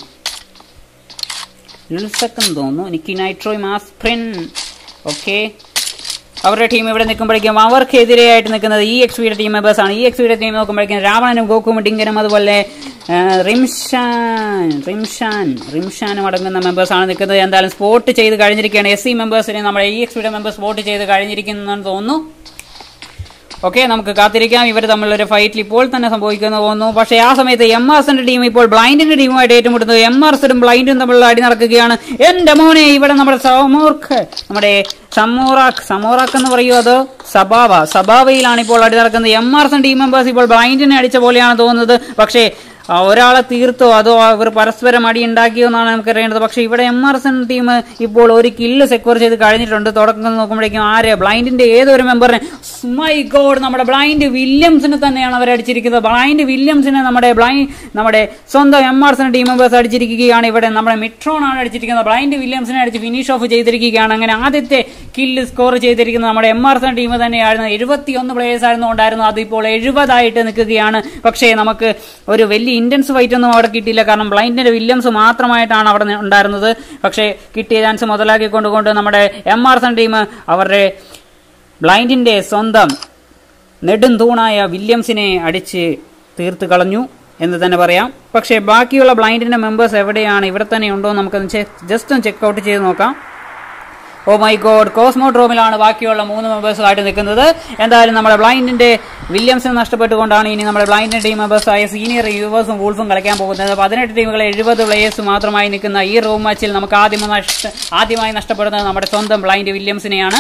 B: ലുൽസെക് എന്ന് തോന്നുന്നു എനിക്ക് നൈട്രോയ് മാസ്പ്രിൻ ഓക്കെ അവരുടെ ടീം ഇവിടെ നിൽക്കുമ്പോഴേക്കും അവർക്കെതിരെയായിട്ട് നിൽക്കുന്നത് ഇ എക്സ് വിയുടെ ടീം മെമ്പേഴ്സ് ആണ് ഇ എക്സ് വിയുടെ ടീം നോക്കുമ്പോഴേക്കും രാവണനും ഗോകുവും ഡിങ്കനും അതുപോലെ ആ, റിംഷാൻ റിംഷാൻ റിംഷാനും അടങ്ങുന്ന മെമ്പേഴ്സ് ആണ് നിൽക്കുന്നത് എന്തായാലും സ്പോട്ട് ചെയ്ത് കഴിഞ്ഞിരിക്കുകയാണ് എസ് സി മെമ്പേഴ്സിനെ നമ്മുടെ ഇ എക്സ് വിയുടെ മെമ്പേഴ്സ് സ്പോട്ട് ചെയ്ത് കഴിഞ്ഞിരിക്കുന്നെന്ന് തോന്നുന്നു ഓക്കെ നമുക്ക് കാത്തിരിക്കാം ഇവർ തമ്മിലൊരു ഫൈറ്റിൽ ഇപ്പോൾ തന്നെ സംഭവിക്കുന്നു തോന്നുന്നു പക്ഷേ ആ സമയത്ത് എം ആർ എസിന്റെ ടീം ഇപ്പോൾ ബ്ലൈൻഡിന്റെ ടീമുമായിട്ട് ഏറ്റുമുട്ടുന്നത് എം ആർ എസും ബ്ലൈൻഡും തമ്മിലുള്ള അടി നടക്കുകയാണ് എന്റെ മോനെ ഇവിടെ നമ്മുടെ സമൂർക്ക് നമ്മുടെ സമൂറാക്ക് സമൂറാക്ക് എന്ന് പറയുമോ അതോ സബാവ സബാവയിലാണ് ഇപ്പോൾ അടി നടക്കുന്നത് M R S team members ഇപ്പോൾ ബ്ലൈൻഡിനെ അടിച്ച പോലെയാണ് തോന്നുന്നത് പക്ഷേ ആ, ഒരാളെ തീർത്തോ അതോ അവർ പരസ്പരം അടി ഉണ്ടാക്കിയോ എന്നാണ് നമുക്ക് അറിയേണ്ടത് പക്ഷേ ഇവിടെ M R S N team ഇപ്പോൾ ഒരു കില്ല് സെക്യൂർ ചെയ്ത് കഴിഞ്ഞിട്ടുണ്ട് തുടക്കം നോക്കുമ്പോഴേക്കും ആര് ബ്ലൈൻഡിന്റെ ഏതൊരു മെമ്പറിനെ മൈ ഗോഡ് നമ്മുടെ ബ്ലൈൻഡ് വില്യംസിനെ തന്നെയാണ് അവർ അടിച്ചിരിക്കുന്നത് ബ്ലൈൻഡ് വില്യംസിനെ നമ്മുടെ ബ്ലൈൻഡ് നമ്മുടെ സ്വന്തം M R S N team members അടിച്ചിരിക്കുകയാണ് ഇവിടെ നമ്മുടെ മിട്രോൺ ആണ് അടിച്ചിരിക്കുന്നത് ബ്ലൈൻഡ് വില്യംസിനെ അടിച്ച് ഫിനിഷ് ഓഫ് ചെയ്തിരിക്കുകയാണ് അങ്ങനെ ആദ്യത്തെ കില്ല് സ്കോർ ചെയ്തിരിക്കുന്നത് നമ്മുടെ M R S N team തന്നെയായിരുന്നു എഴുപത്തിയൊന്ന് പ്ലേയേഴ്സ് ആയിരുന്നു ഉണ്ടായിരുന്നു അതിപ്പോൾ എഴുപതായിട്ട് നിൽക്കുകയാണ് പക്ഷേ നമുക്ക് ഒരു വലിയ ഇന്റൻസ് ഫൈറ്റ് ഒന്നും അവിടെ കിട്ടിയില്ല കാരണം ബ്ലൈൻഡിന്റെ വില്യംസ് മാത്രമായിട്ടാണ് അവിടെ നി- ഉണ്ടായിരുന്നത് പക്ഷേ കിട്ടിയ ചാൻസ് മുതലാക്കി കൊണ്ടുകൊണ്ട് നമ്മുടെ M R S N team അവരുടെ ബ്ലൈൻഡിന്റെ സ്വന്തം നെടുംതൂണായ വില്യംസിനെ അടിച്ച് തീർത്ത് കളഞ്ഞു എന്ന് തന്നെ പറയാം പക്ഷേ ബാക്കിയുള്ള ബ്ലൈൻഡിന്റെ മെമ്പേഴ്സ് എവിടെയാണ് ഇവിടെ തന്നെ ഉണ്ടോ എന്ന് നമുക്കൊന്ന് ജസ്റ്റ് ഒന്ന് ചെക്ക് ഔട്ട് ചെയ്ത് നോക്കാം ഓ മൈ ഗോഡ് കോസ്മോഡ്രോമിലാണ് ബാക്കിയുള്ള മൂന്ന് മെമ്പേഴ്സുമായിട്ട് നിൽക്കുന്നത് എന്തായാലും നമ്മുടെ ബ്ലൈൻഡിന്റെ വില്യംസിന് നഷ്ടപ്പെട്ടുകൊണ്ടാണ് ഇനി നമ്മുടെ ബ്ലൈൻഡിന്റെ ടീം മെമ്പേഴ്സായ സീനിയർ യൂവേഴ്സും വൂൾഫും കളിക്കാൻ പോകുന്നത് പതിനെട്ട് ടീമുകൾ എഴുപത് പ്ലേയേഴ്സ് മാത്രമായി നിൽക്കുന്ന ഈ റൂം മാച്ചിൽ നമുക്ക് ആദ്യം നഷ്ട ആദ്യമായി നഷ്ടപ്പെടുന്നത് നമ്മുടെ സ്വന്തം ബ്ലൈൻഡ് വില്യംസിനെയാണ്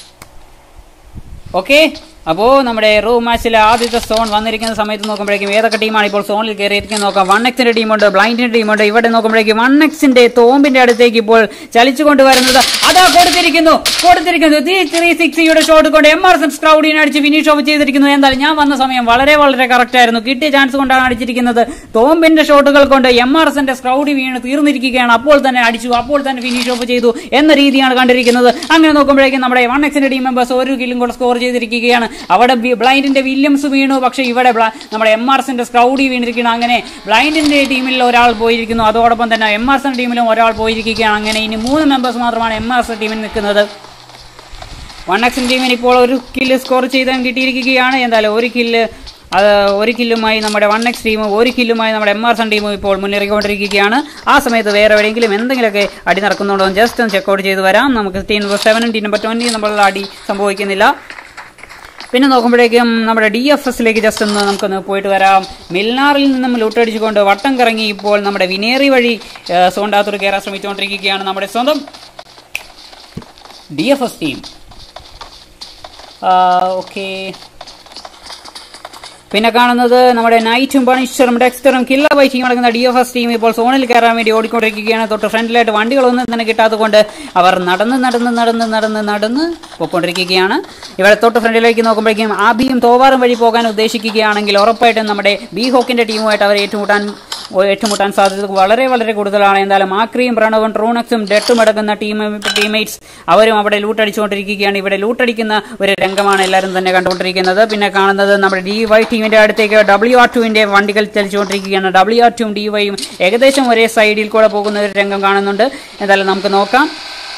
B: ഓക്കെ അപ്പോൾ നമ്മുടെ റൂം മാച്ചിലെ ആദ്യത്തെ സോൺ വന്നിരിക്കുന്ന സമയത്ത് നോക്കുമ്പോഴേക്കും ഏതൊക്കെ ടീമാണ് ഇപ്പോൾ സോണിൽ കയറിയിരിക്കുന്നത് നോക്കാം വൺ എക്സിന്റെ ടീമുണ്ട് ബ്ലൈൻഡിന്റെ ടീമുണ്ട് ഇവിടെ നോക്കുമ്പോഴേക്കും വൺ എക്സിന്റെ തോമ്പിന്റെ അടുത്തേക്ക് ഇപ്പോൾ ചലിച്ചുകൊണ്ട് വരുന്നത് അതാ കൊടുത്തിരിക്കുന്നു കൊടുത്തിരിക്കുന്നു ത്രീ ത്രീ സിക്സിയുടെ ഷോട്ട് കൊണ്ട് എം ആർ എസ് ക്രൗഡിനെ അടിച്ച് ഫിനിഷ് ഓഫ് ചെയ്തിരിക്കുന്നു എന്തായാലും ഞാൻ വന്ന സമയം വളരെ വളരെ കറക്റ്റ് ആയിരുന്നു കിട്ടിയ ചാൻസ് കൊണ്ടാണ് അടിച്ചിരിക്കുന്നത് തോമ്പിന്റെ ഷോട്ടുകൾ കൊണ്ട് എം ആർ എസിന്റെ സ്ക്രൗഡി വീണ് തീർന്നിരിക്കുകയാണ് അപ്പോൾ തന്നെ അടിച്ചു അപ്പോൾ തന്നെ ഫിനിഷ് ഓഫ് ചെയ്തു എന്ന രീതിയാണ് കണ്ടിരിക്കുന്നത് അങ്ങനെ നോക്കുമ്പോഴേക്കും നമ്മുടെ വൺ എക്സിന്റെ ടീം മെമ്പേഴ്സ് ഒരു കില്ലും കൂടെ സ്കോർ ചെയ്തിരിക്കുകയാണ് അവിടെ ബി- ബ്ലൈൻഡിന്റെ വില്യംസ് വീണു പക്ഷേ ഇവിടെ ബ്ല- നമ്മുടെ എം ആർ എസിന്റെ സ്ക്രൗഡി വീണിരിക്കുന്നു അങ്ങനെ ബ്ലൈൻഡിന്റെ ടീമിൽ ഒരാൾ പോയിരിക്കുന്നു അതോടൊപ്പം തന്നെ എം ആർ എസിന്റെ ടീമിലും ഒരാൾ പോയിരിക്കുകയാണ് അങ്ങനെ ഇനി മൂന്ന് മെമ്പേഴ്സ് മാത്രമാണ് എം ആർ എസ് ടീമിൽ നിൽക്കുന്നത് വൺ എക്സിൻ ടീമിന് ഇപ്പോൾ ഒരു കില്ല് സ്കോർ ചെയ്താൽ കിട്ടിയിരിക്കുകയാണ് എന്തായാലും ഒരു കില്ല് അത് ഒരു കില്ലുമായി നമ്മുടെ വൺ എക്സ് ടീമും ഒരു കില്ലുമായി നമ്മുടെ എം ആർ സൺ ടീമും ഇപ്പോൾ മുന്നേറിക്കൊണ്ടിരിക്കുകയാണ് ആ സമയത്ത് വേറെ എവിടെയെങ്കിലും എന്തെങ്കിലുമൊക്കെ അടി നടക്കുന്നുണ്ടോ എന്ന് ജസ്റ്റ് ഒന്ന് ചെക്കൗട്ട് ചെയ്ത് വരാം നമുക്ക് ടീം നമ്പർ സെവനും ടീം നമ്പർ ട്വൻറ്റി നമ്മളുള്ള അടി സംഭവിക്കുന്നില്ല പിന്നെ നോക്കുമ്പോഴേക്കും നമ്മുടെ ഡി എഫ് എസിലേക്ക് ജസ്റ്റ് ഒന്ന് നമുക്കൊന്ന് പോയിട്ട് വരാം മിൽനാറിൽ നിന്നും ലൂട്ടടിച്ചുകൊണ്ട് വട്ടം കറങ്ങി ഇപ്പോൾ നമ്മുടെ വിനേറി വഴി ഏഹ്, സോണ്ടാത്തൂർ കയറാൻ ശ്രമിച്ചുകൊണ്ടിരിക്കുകയാണ് നമ്മുടെ സ്വന്തം D F S team okay പിന്നെ കാണുന്നത് നമ്മുടെ നൈറ്റും പണിഷറും ഡെക്സ്റ്ററും കില്ല ബൈ ടീം അടങ്ങുന്ന ഡി എഫ് എസ് ടീം ഇപ്പോൾ സോണിൽ കയറാൻ വേണ്ടി ഓടിക്കൊണ്ടിരിക്കുകയാണ് തൊട്ട് ഫ്രണ്ടിലായിട്ട് വണ്ടികളൊന്നും തന്നെ കിട്ടാത്തതുകൊണ്ട് അവർ നടന്ന് നടന്ന് നടന്ന് നടന്ന് നടന്ന് പോയിക്കൊണ്ടിരിക്കുകയാണ് ഇവിടെ തൊട്ട് ഫ്രണ്ടിലേക്ക് നോക്കുമ്പോഴേക്കും ആബിയും തോവാറും വഴി പോകാൻ ഉദ്ദേശിക്കുകയാണെങ്കിൽ ഉറപ്പായിട്ടും നമ്മുടെ ബി ഹോക്കിന്റെ ടീമുമായിട്ട് അവർ ഏറ്റുമുട്ടാൻ ഏറ്റുമുട്ടാൻ സാധ്യത വളരെ വളരെ കൂടുതലാണ് എന്തായാലും ആക്രിയും പ്രണവും ട്രൂണക്സും ഡെട്ടും അടങ്ങുന്ന ടീം ടീംമേറ്റ്സ് അവരും അവിടെ ലൂട്ടടിച്ചുകൊണ്ടിരിക്കുകയാണ് ഇവിടെ ലൂട്ടടിക്കുന്ന ഒരു രംഗമാണ് എല്ലാവരും തന്നെ കണ്ടുകൊണ്ടിരിക്കുന്നത് പിന്നെ കാണുന്നത് നമ്മുടെ ഡി വൈ ടീമിന്റെ അടുത്തേക്ക് ഡബ്ല്യു ആർ ടുവിന്റെ വണ്ടികൾ ചലിച്ചുകൊണ്ടിരിക്കുകയാണ് ഡബ്ല്യു ആർ ടുവും ഡി വൈയും ഏകദേശം ഒരേ സൈഡിൽ കൂടെ പോകുന്ന ഒരു രംഗം കാണുന്നുണ്ട് എന്തായാലും നമുക്ക് നോക്കാം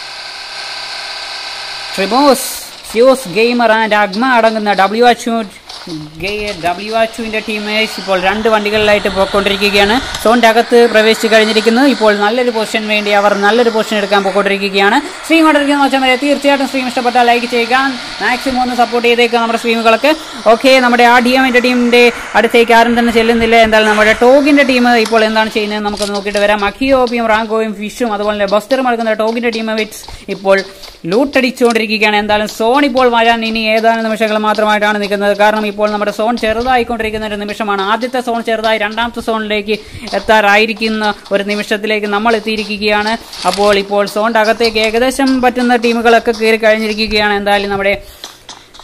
B: ട്രിബോസ് ഫ്യൂസ് ഗെയിമർ ആൻഡ് അഗ്മ അടങ്ങുന്ന ഡബ്ല്യു എച്ച് ഡബ്ല്യു എച്ചുവിന്റെ ടീമേഴ്സ് ഇപ്പോൾ രണ്ട് വണ്ടികളിലായിട്ട് പോയിക്കൊണ്ടിരിക്കുകയാണ് സോണിന്റെ അകത്ത് പ്രവേശിച്ച് കഴിഞ്ഞിരിക്കുന്നു ഇപ്പോൾ നല്ലൊരു പൊസിഷൻ വേണ്ടി അവർ നല്ലൊരു പൊസിഷൻ എടുക്കാൻ പോയിക്കൊണ്ടിരിക്കുകയാണ് സ്ട്രീം കണ്ടിരിക്കുന്ന വെച്ചാൽ വരെ തീർച്ചയായിട്ടും സ്ട്രീം ഇഷ്ടപ്പെട്ടാൽ ലൈക്ക് ചെയ്യുക മാക്സിമം ഒന്ന് സപ്പോർട്ട് ചെയ്തേക്കുക നമ്മുടെ സ്ട്രീമുകളൊക്കെ ഓക്കെ നമ്മുടെ ആ ഡി എമ്മിന്റെ ടീമിന്റെ അടുത്തേക്ക് ആരും തന്നെ ചെല്ലുന്നില്ല എന്തായാലും നമ്മുടെ ടോഗിന്റെ ടീം ഇപ്പോൾ എന്താണ് ചെയ്യുന്നത് നമുക്ക് നോക്കിയിട്ട് വരാം അഖിയോപിയും റാങ്കോയും ഫിഷും അതുപോലെ തന്നെ ബസ്റ്ററും അടങ്ങുന്ന ടോഗിന്റെ ടീം വെറ്റ്സ് ഇപ്പോൾ ലൂട്ടടിച്ചുകൊണ്ടിരിക്കുകയാണ് എന്തായാലും സോൺ ഇപ്പോൾ വരാൻ ഇനി ഏതാനും നിമിഷങ്ങൾ മാത്രമായിട്ടാണ് നിൽക്കുന്നത് കാരണം ഇപ്പോൾ നമ്മുടെ സോൺ ചെറുതായിക്കൊണ്ടിരിക്കുന്ന ഒരു നിമിഷമാണ് ആദ്യത്തെ സോൺ ചെറുതായി രണ്ടാമത്തെ സോണിലേക്ക് എത്താറായിരിക്കുന്ന ഒരു നിമിഷത്തിലേക്ക് നമ്മൾ എത്തിയിരിക്കുകയാണ് അപ്പോൾ ഇപ്പോൾ സോണിന്റെ അകത്തേക്ക് ഏകദേശം പറ്റുന്ന ടീമുകളൊക്കെ കയറി കഴിഞ്ഞിരിക്കുകയാണ് എന്തായാലും നമ്മുടെ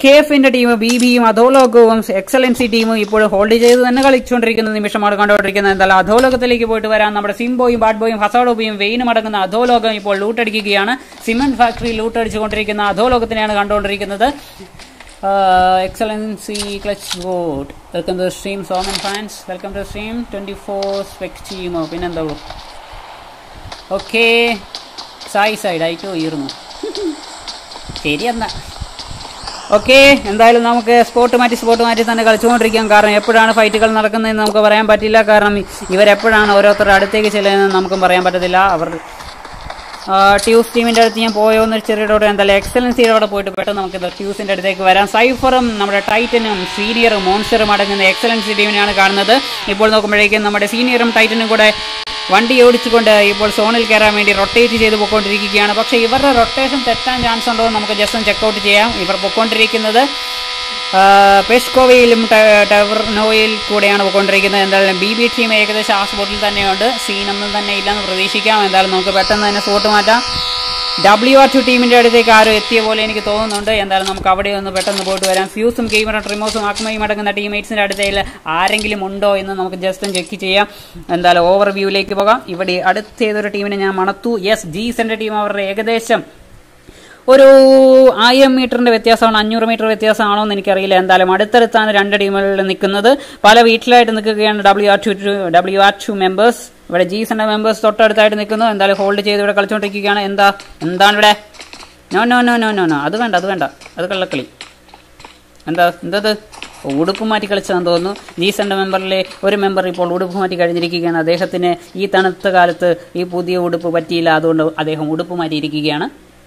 B: കെ എഫിന്റെ ടീം ബി ബിയും അധോലോകവും എക്സലൻസി ടീമും ഇപ്പോൾ ഹോൾഡ് ചെയ്ത് തന്നെ കളിച്ചുകൊണ്ടിരിക്കുന്ന നിമിഷമാണ് കണ്ടുകൊണ്ടിരിക്കുന്നത് എന്തായാലും അധോലോകത്തിലേക്ക് പോയിട്ട് വരാൻ നമ്മുടെ സിംബോയും ബാഡ് ബോയും ഹസാഡോബിയും വെയിനും അടങ്ങുന്ന അധോലോകം ഇപ്പോൾ ലൂട്ടടിക്കുകയാണ് സിമെന്റ് ഫാക്ടറി ലൂട്ടടിച്ചുകൊണ്ടിരിക്കുന്ന അധോലോകത്തിനെയാണ് കണ്ടുകൊണ്ടിരിക്കുന്നത് excellency clutch board welcome to stream Soman fans welcome to stream twenty four സ്പെക്ട് ടീമോ പിന്നെന്താ ഓക്കെ സായി സൈഡ് ആയിട്ട് ഉയർന്നു ശരി എന്നാ ഓക്കെ എന്തായാലും നമുക്ക് സ്പോട്ട് മാറ്റി സ്പോട്ട് മാറ്റി തന്നെ കളിച്ചുകൊണ്ടിരിക്കാം കാരണം എപ്പോഴാണ് ഫൈറ്റുകൾ നടക്കുന്നതെന്ന് നമുക്ക് പറയാൻ പറ്റില്ല കാരണം ഇവരെപ്പോഴാണ് ഓരോരുത്തരുടെ അടുത്തേക്ക് ചെല്ലുന്നതെന്ന് നമുക്കും പറയാൻ പറ്റത്തില്ല അവർ ആ, ട്യൂസ് ടീമിന്റെ അടുത്ത് ഞാൻ പോയോ എന്നൊരു ചെറിയ ഡൗട്ട് എന്തായാലും എക്സലൻസിയുടെ അവിടെ പോയിട്ട് പെട്ടെന്ന് നമുക്ക് ഇത് ട്യൂസിന്റെ അടുത്തേക്ക് വരാം സൈഫറും നമ്മുടെ ടൈറ്റനും സീനിയറും മോൺസ്റ്ററും അടങ്ങുന്ന എക്സലൻസി ടീമിനെയാണ് കാണുന്നത് ഇപ്പോൾ നോക്കുമ്പോഴേക്കും നമ്മുടെ സീനിയറും ടൈറ്റനും കൂടെ വണ്ടി ഓടിച്ചുകൊണ്ട് ഇപ്പോൾ സോണിൽ കയറാൻ വേണ്ടി റൊട്ടേറ്റ് ചെയ്ത് പൊക്കോണ്ടിരിക്കുകയാണ് പക്ഷേ ഇവരുടെ റൊട്ടേഷൻ തെറ്റാൻ ചാൻസ് ഉണ്ടോ എന്ന് നമുക്ക് ജസ്റ്റ് ഒന്ന് ചെക്കൗട്ട് ചെയ്യാം ഇവർ പൊക്കോണ്ടിരിക്കുന്നത് പെഷ്കോവയിലും ടവർനോയിൽ കൂടെയാണ് പോയിക്കൊണ്ടിരിക്കുന്നത് എന്തായാലും ബി ബി ടീം ഏകദേശം ആ സ്പോട്ടിൽ തന്നെയുണ്ട് സീനൊന്നും തന്നെ ഇല്ലെന്ന് പ്രതീക്ഷിക്കാം എന്തായാലും നമുക്ക് പെട്ടെന്ന് തന്നെ സ്പോട്ട് മാറ്റാം ഡബ്ല്യു ആർ ടു ടീമിന്റെ അടുത്തേക്ക് ആരും എത്തിയ പോലെ എനിക്ക് തോന്നുന്നുണ്ട് എന്തായാലും നമുക്ക് അവിടെ ഒന്ന് പെട്ടെന്ന് പോയിട്ട് വരാം ഫ്യൂസും ഗെയിമറും ട്രിമോസും ആക്മയും അടങ്ങുന്ന ടീമേറ്റ്സിന്റെ അടുത്തേൽ ആരെങ്കിലും ഉണ്ടോ എന്ന് നമുക്ക് ജസ്റ്റ് ഒന്ന് ചെക്ക് ചെയ്യാം എന്തായാലും ഓവർ വ്യൂവിലേക്ക് പോകാം ഇവിടെ അടുത്ത ഏതൊരു ടീമിനെ ഞാൻ മണത്തു യെസ് ജീസന്റെ ടീം അവരുടെ ഏകദേശം ഒരു ആയിരം മീറ്ററിന്റെ വ്യത്യാസമാണ് അഞ്ഞൂറ് മീറ്റർ വ്യത്യാസമാണോ എന്ന് എനിക്കറിയില്ല എന്തായാലും അടുത്തടുത്താണ് രണ്ട് ടീമുകളിൽ നിൽക്കുന്നത് പല വീട്ടിലായിട്ട് നിൽക്കുകയാണ് W R two W R two members ഇവിടെ ജീസന്റെ മെമ്പേഴ്സ് തൊട്ടടുത്തായിട്ട് നിൽക്കുന്നു എന്തായാലും ഹോൾഡ് ചെയ്ത് ഇവിടെ കളിച്ചുകൊണ്ടിരിക്കുകയാണ് എന്താ എന്താണ് ഇവിടെ no no no no no no അത് വേണ്ട അത് വേണ്ട അത് കള്ളക്കളി എന്താ എന്തത് ഉടുപ്പ് മാറ്റി കളിച്ചതെന്ന് തോന്നുന്നു ജീസന്റെ മെമ്പറിലെ ഒരു മെമ്പർ ഇപ്പോൾ ഉടുപ്പ് മാറ്റി കഴിഞ്ഞിരിക്കുകയാണ് അദ്ദേഹത്തിന് ഈ തണുത്ത കാലത്ത് ഈ പുതിയ ഉടുപ്പ് പറ്റിയില്ല അതുകൊണ്ട് അദ്ദേഹം ഉടുപ്പ് മാറ്റിയിരിക്കുകയാണ്